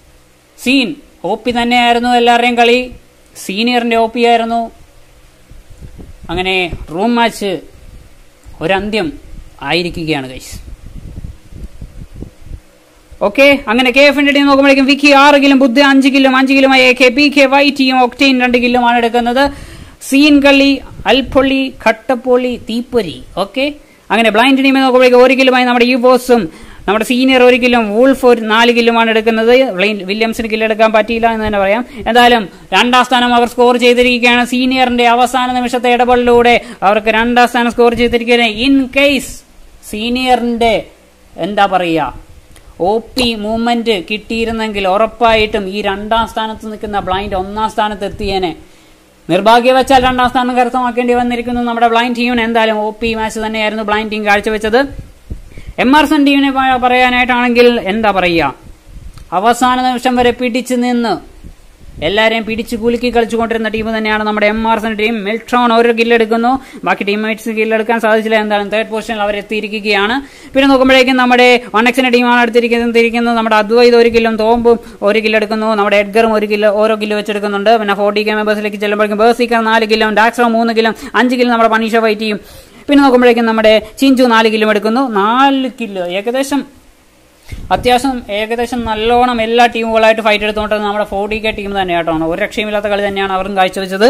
B: സീൻ ഒ പി തന്നെയായിരുന്നു എല്ലാവരുടെയും കളി സീനിയറിന്റെ ഒ പി ആയിരുന്നു അങ്ങനെ റൂം മാച്ച് ഒരന്ത്യം ആയിരിക്കുകയാണ് ഗൈസ് ഓക്കെ അങ്ങനെ കെ എഫിന്റെ ടീം നോക്കുമ്പോഴേക്കും വിക്കി ആറ് കിലും ബുദ്ധ അഞ്ച് കിലും അഞ്ച് കിലുമായി A K P K Y team octane രണ്ട് കിലുമാണ് എടുക്കുന്നത് സീൻകളി അൽപ്പൊള്ളി ഖട്ടപ്പൊള്ളി തീപ്പൊരി ഓക്കെ അങ്ങനെ ബ്ലൈൻഡ് ടീമിൽ നോക്കുമ്പോഴേക്കും ഒരു കിലുമായി നമ്മുടെ യു ബോസും നമ്മുടെ സീനിയർ ഒരു കിലും വൂൾഫ് ഒരു നാല് കിലുമാണ് എടുക്കുന്നത് ബ്ലൈൻ- വില്യംസിന് കില്ല് എടുക്കാൻ പറ്റിയില്ല എന്ന് തന്നെ പറയാം എന്തായാലും രണ്ടാം സ്ഥാനം അവർ സ്കോർ ചെയ്തിരിക്കുകയാണ് സീനിയറിന്റെ അവസാന നിമിഷത്തെ ഇടപെടലിലൂടെ അവർക്ക് രണ്ടാം സ്ഥാനം സ്കോർ ചെയ്തിരിക്കുകയാണ് ഇൻ കേസ് സീനിയറിന്റെ എന്താ പറയുക ഒ പി മൂവ്മെന്റ് കിട്ടിയിരുന്നെങ്കിൽ ഉറപ്പായിട്ടും ഈ രണ്ടാം സ്ഥാനത്ത് നിൽക്കുന്ന ബ്ലൈൻഡ് ഒന്നാം സ്ഥാനത്ത് എത്തിയേനെ നിർഭാഗ്യവശാൽ രണ്ടാം സ്ഥാനം കരസ്ഥമാക്കേണ്ടി വന്നിരിക്കുന്നു നമ്മുടെ ബ്ലൈൻഡ് ടീമിന് എന്തായാലും ഒ പി മാച്ച് തന്നെയായിരുന്നു ബ്ലൈൻഡ് ടീം കാഴ്ചവെച്ചത് എം ആർ സൺ ടീമിനെ പ- പറയാനായിട്ടാണെങ്കിൽ എന്താ പറയുക അവസാന നിമിഷം വരെ പിടിച്ചു നിന്ന് എല്ലാരെയും പിടിച്ചു കുലുക്കി കളിച്ചുകൊണ്ടിരുന്ന ടീം തന്നെയാണ് നമ്മുടെ എം ആർ സൺ ടീം മിൽട്രോൺ ഒരു കില്ലെടുക്കുന്നു ബാക്കി ടീംമേറ്റ്സ് കില്ലെടുക്കാൻ സാധിച്ചില്ല എന്തായാലും തേർഡ് പൊസിഷനിൽ അവർ എത്തിയിരിക്കുകയാണ് പിന്നെ നോക്കുമ്പോഴേക്കും നമ്മുടെ വൺ എക്സിന്റെ ടീമാണ് എടുത്തിരിക്കുന്നത് ഇരിക്കുന്നത് നമ്മുടെ അദ്വൈത് ഒരു കില്ലും തോമ്പും ഒരു കില്ലെടുക്കുന്നു നമ്മുടെ എഡ്ഗറും ഒരു കിലോ ഓരോ കിലോ വെച്ചെടുക്കുന്നുണ്ട് പിന്നെ ഫോർട്ടി കെ മെമ്പേഴ്സിലേക്ക് ചെല്ലുമ്പോഴേക്കും ബേസിക്കർ നാല് കില്ലും ഡാക്സോ മൂന്ന് കില്ലും അഞ്ച് കില്ലും നമ്മുടെ പനീഷ വൈറ്റിയും പിന്നെ നോക്കുമ്പോഴേക്കും നമ്മുടെ ചിഞ്ചു നാല് കില്ലും എടുക്കുന്നു നാല് കിലോ ഏകദേശം അത്യാവശ്യം ഏകദേശം നല്ലോണം എല്ലാ ടീമുകളായിട്ട് ഫൈറ്റ് എടുത്തുകൊണ്ട് നമ്മുടെ ഫോർട്ടി കെ ടീം തന്നെ കേട്ടോ ഒരു രക്ഷയുമില്ലാത്ത കളി തന്നെയാണ് അവരും കാഴ്ചവെച്ചത്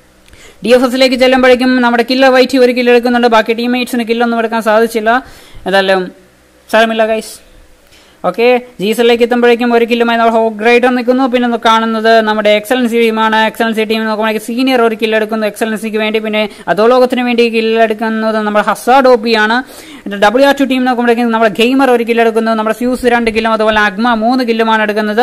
B: ഡി എഫ് എസിലേക്ക് ചെല്ലുമ്പോഴേക്കും നമ്മുടെ കില്ല വൈറ്റി ഒരു കില്ല് എടുക്കുന്നുണ്ട് ബാക്കി ടീംമേറ്റ്സിന് കില്ലൊന്നും എടുക്കാൻ സാധിച്ചില്ല എന്തായാലും സാരമില്ല ഗൈസ് ഓക്കെ ജീസലിലേക്ക് എത്തുമ്പോഴേക്കും ഒരു കില്ലുമായി നമ്മൾ ഹോക്ക് ഗ്രൈഡർ നിൽക്കുന്നു പിന്നെ ഒന്ന് കാണുന്നത് നമ്മുടെ എക്സലൻസി ടീമാണ് എക്സലൻസി ടീം നോക്കുമ്പോഴേക്കും സീനിയർ ഒരു കില്ല് എടുക്കുന്നു എക്സലൻസിക്ക് വേണ്ടി പിന്നെ അധോലോകത്തിന് വേണ്ടി കില്ല് എടുക്കുന്നത് നമ്മുടെ ഹസാഡ് ആണ് ഡബ്ല്യു ആർ ടു ടീം നോക്കുമ്പോഴേക്കും നമ്മുടെ ഗെയിമർ ഒരു കില്ല് എടുക്കുന്നു നമ്മുടെ ഫ്യൂസ് രണ്ട് കില്ലും അതുപോലെ അഗ്മ മൂന്ന് കില്ലുമാണ് എടുക്കുന്നത്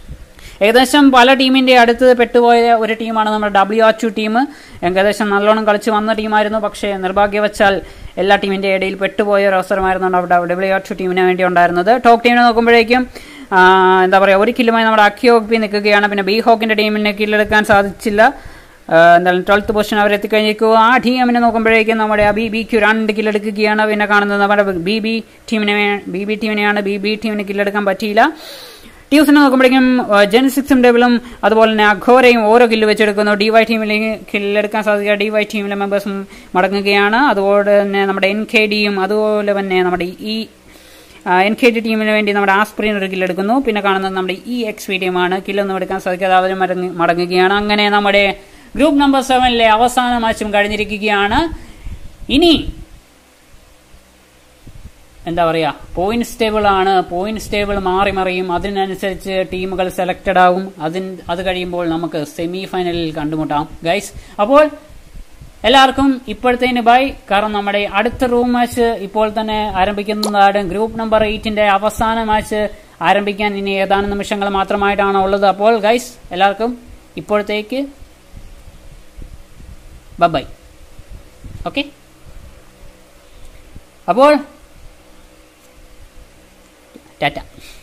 B: ഏകദേശം പല ടീമിന്റെ അടുത്ത് പെട്ടുപോയ ഒരു ടീമാണ് നമ്മുടെ ഡബ്ല്യു ആർ ടു ടീം ഏകദേശം നല്ലോണം കളിച്ച് വന്ന ടീമായിരുന്നു പക്ഷേ നിർഭാഗ്യവശാൽ എല്ലാ ടീമിന്റെ ഇടയിൽ പെട്ടുപോയ ഒരു അവസരമായിരുന്നു അവിടെ ഡബ്ല്യു ആർ ടു ടീമിന് വേണ്ടി ഉണ്ടായിരുന്നത് ടോപ്പ് ടീമിനെ നോക്കുമ്പോഴേക്കും ആ, എന്താ പറയുക ഒരു കില്ലുമായി നമ്മുടെ അക്കിയോപ്പി നിൽക്കുകയാണ് പിന്നെ ബി ഹോക്കിന്റെ ടീമിനെ കില്ലെടുക്കാൻ സാധിച്ചില്ല ആ, എന്തായാലും ട്വൽത്ത് പൊസിഷൻ അവർ എത്തിക്കഴിഞ്ഞിരിക്കും ആ ടീമിനെ നോക്കുമ്പോഴേക്കും നമ്മുടെ ബി ബിക്ക് രണ്ട് കില്ലെടുക്കുകയാണ് പിന്നെ കാണുന്നത് നമ്മുടെ ബി ബി ടീമിനെ ബി ബി ടീമിനെയാണ് ബി ബി ടീമിന് കില്ലെടുക്കാൻ പറ്റിയില്ല ടീംസിനെ നോക്കുമ്പോഴേക്കും ജെൻ സിക്സും ഡബിളും അതുപോലെ തന്നെ അഘോരയും ഓരോ കില്ല് വെച്ചെടുക്കുന്നു ഡി വൈ ടീമിലേക്ക് കില്ലെടുക്കാൻ സാധിക്കുക ഡി വൈ ടീമിലെ മെമ്പേഴ്സും മടങ്ങുകയാണ് അതുപോലെ തന്നെ നമ്മുടെ എൻ കെ ഡിയും അതുപോലെ തന്നെ നമ്മുടെ ഈ എൻ കെ ഡി ടീമിന് വേണ്ടി നമ്മുടെ ആസ്പ്രീൻ ഒരു കില്ലെടുക്കുന്നു പിന്നെ കാണുന്നത് നമ്മുടെ ഇ എക്സ് വി ടീമാണ് കില്ലൊന്നും എടുക്കാൻ സാധിക്കാതെ അവരും മടങ്ങി മടങ്ങുകയാണ് അങ്ങനെ നമ്മുടെ ഗ്രൂപ്പ് നമ്പർ സെവനിലെ അവസാന മാച്ചും കഴിഞ്ഞിരിക്കുകയാണ് ഇനി എന്താ പറയാ പോയിന്റ് ടേബിൾ ആണ് പോയിന്റ് ടേബിൾ മാറി മറിയും അതിനനുസരിച്ച് ടീമുകൾ സെലക്റ്റഡ് ആവും അതിന് അത് കഴിയുമ്പോൾ നമുക്ക് സെമി ഫൈനലിൽ കണ്ടുമുട്ടാം ഗൈസ് അപ്പോൾ എല്ലാവർക്കും ഇപ്പോഴത്തേന് ബൈ കാരണം നമ്മുടെ അടുത്ത റൂം മാച്ച് ഇപ്പോൾ തന്നെ ആരംഭിക്കുന്നതാണ് ഗ്രൂപ്പ് നമ്പർ എയ്റ്റിന്റെ അവസാന മാച്ച് ആരംഭിക്കാൻ ഇനി ഏതാനും നിമിഷങ്ങൾ മാത്രമായിട്ടാണ് ഉള്ളത് അപ്പോൾ ഗൈസ് എല്ലാവർക്കും ഇപ്പോഴത്തേക്ക് ബൈ ഓക്കെ അപ്പോൾ ടാറ്റ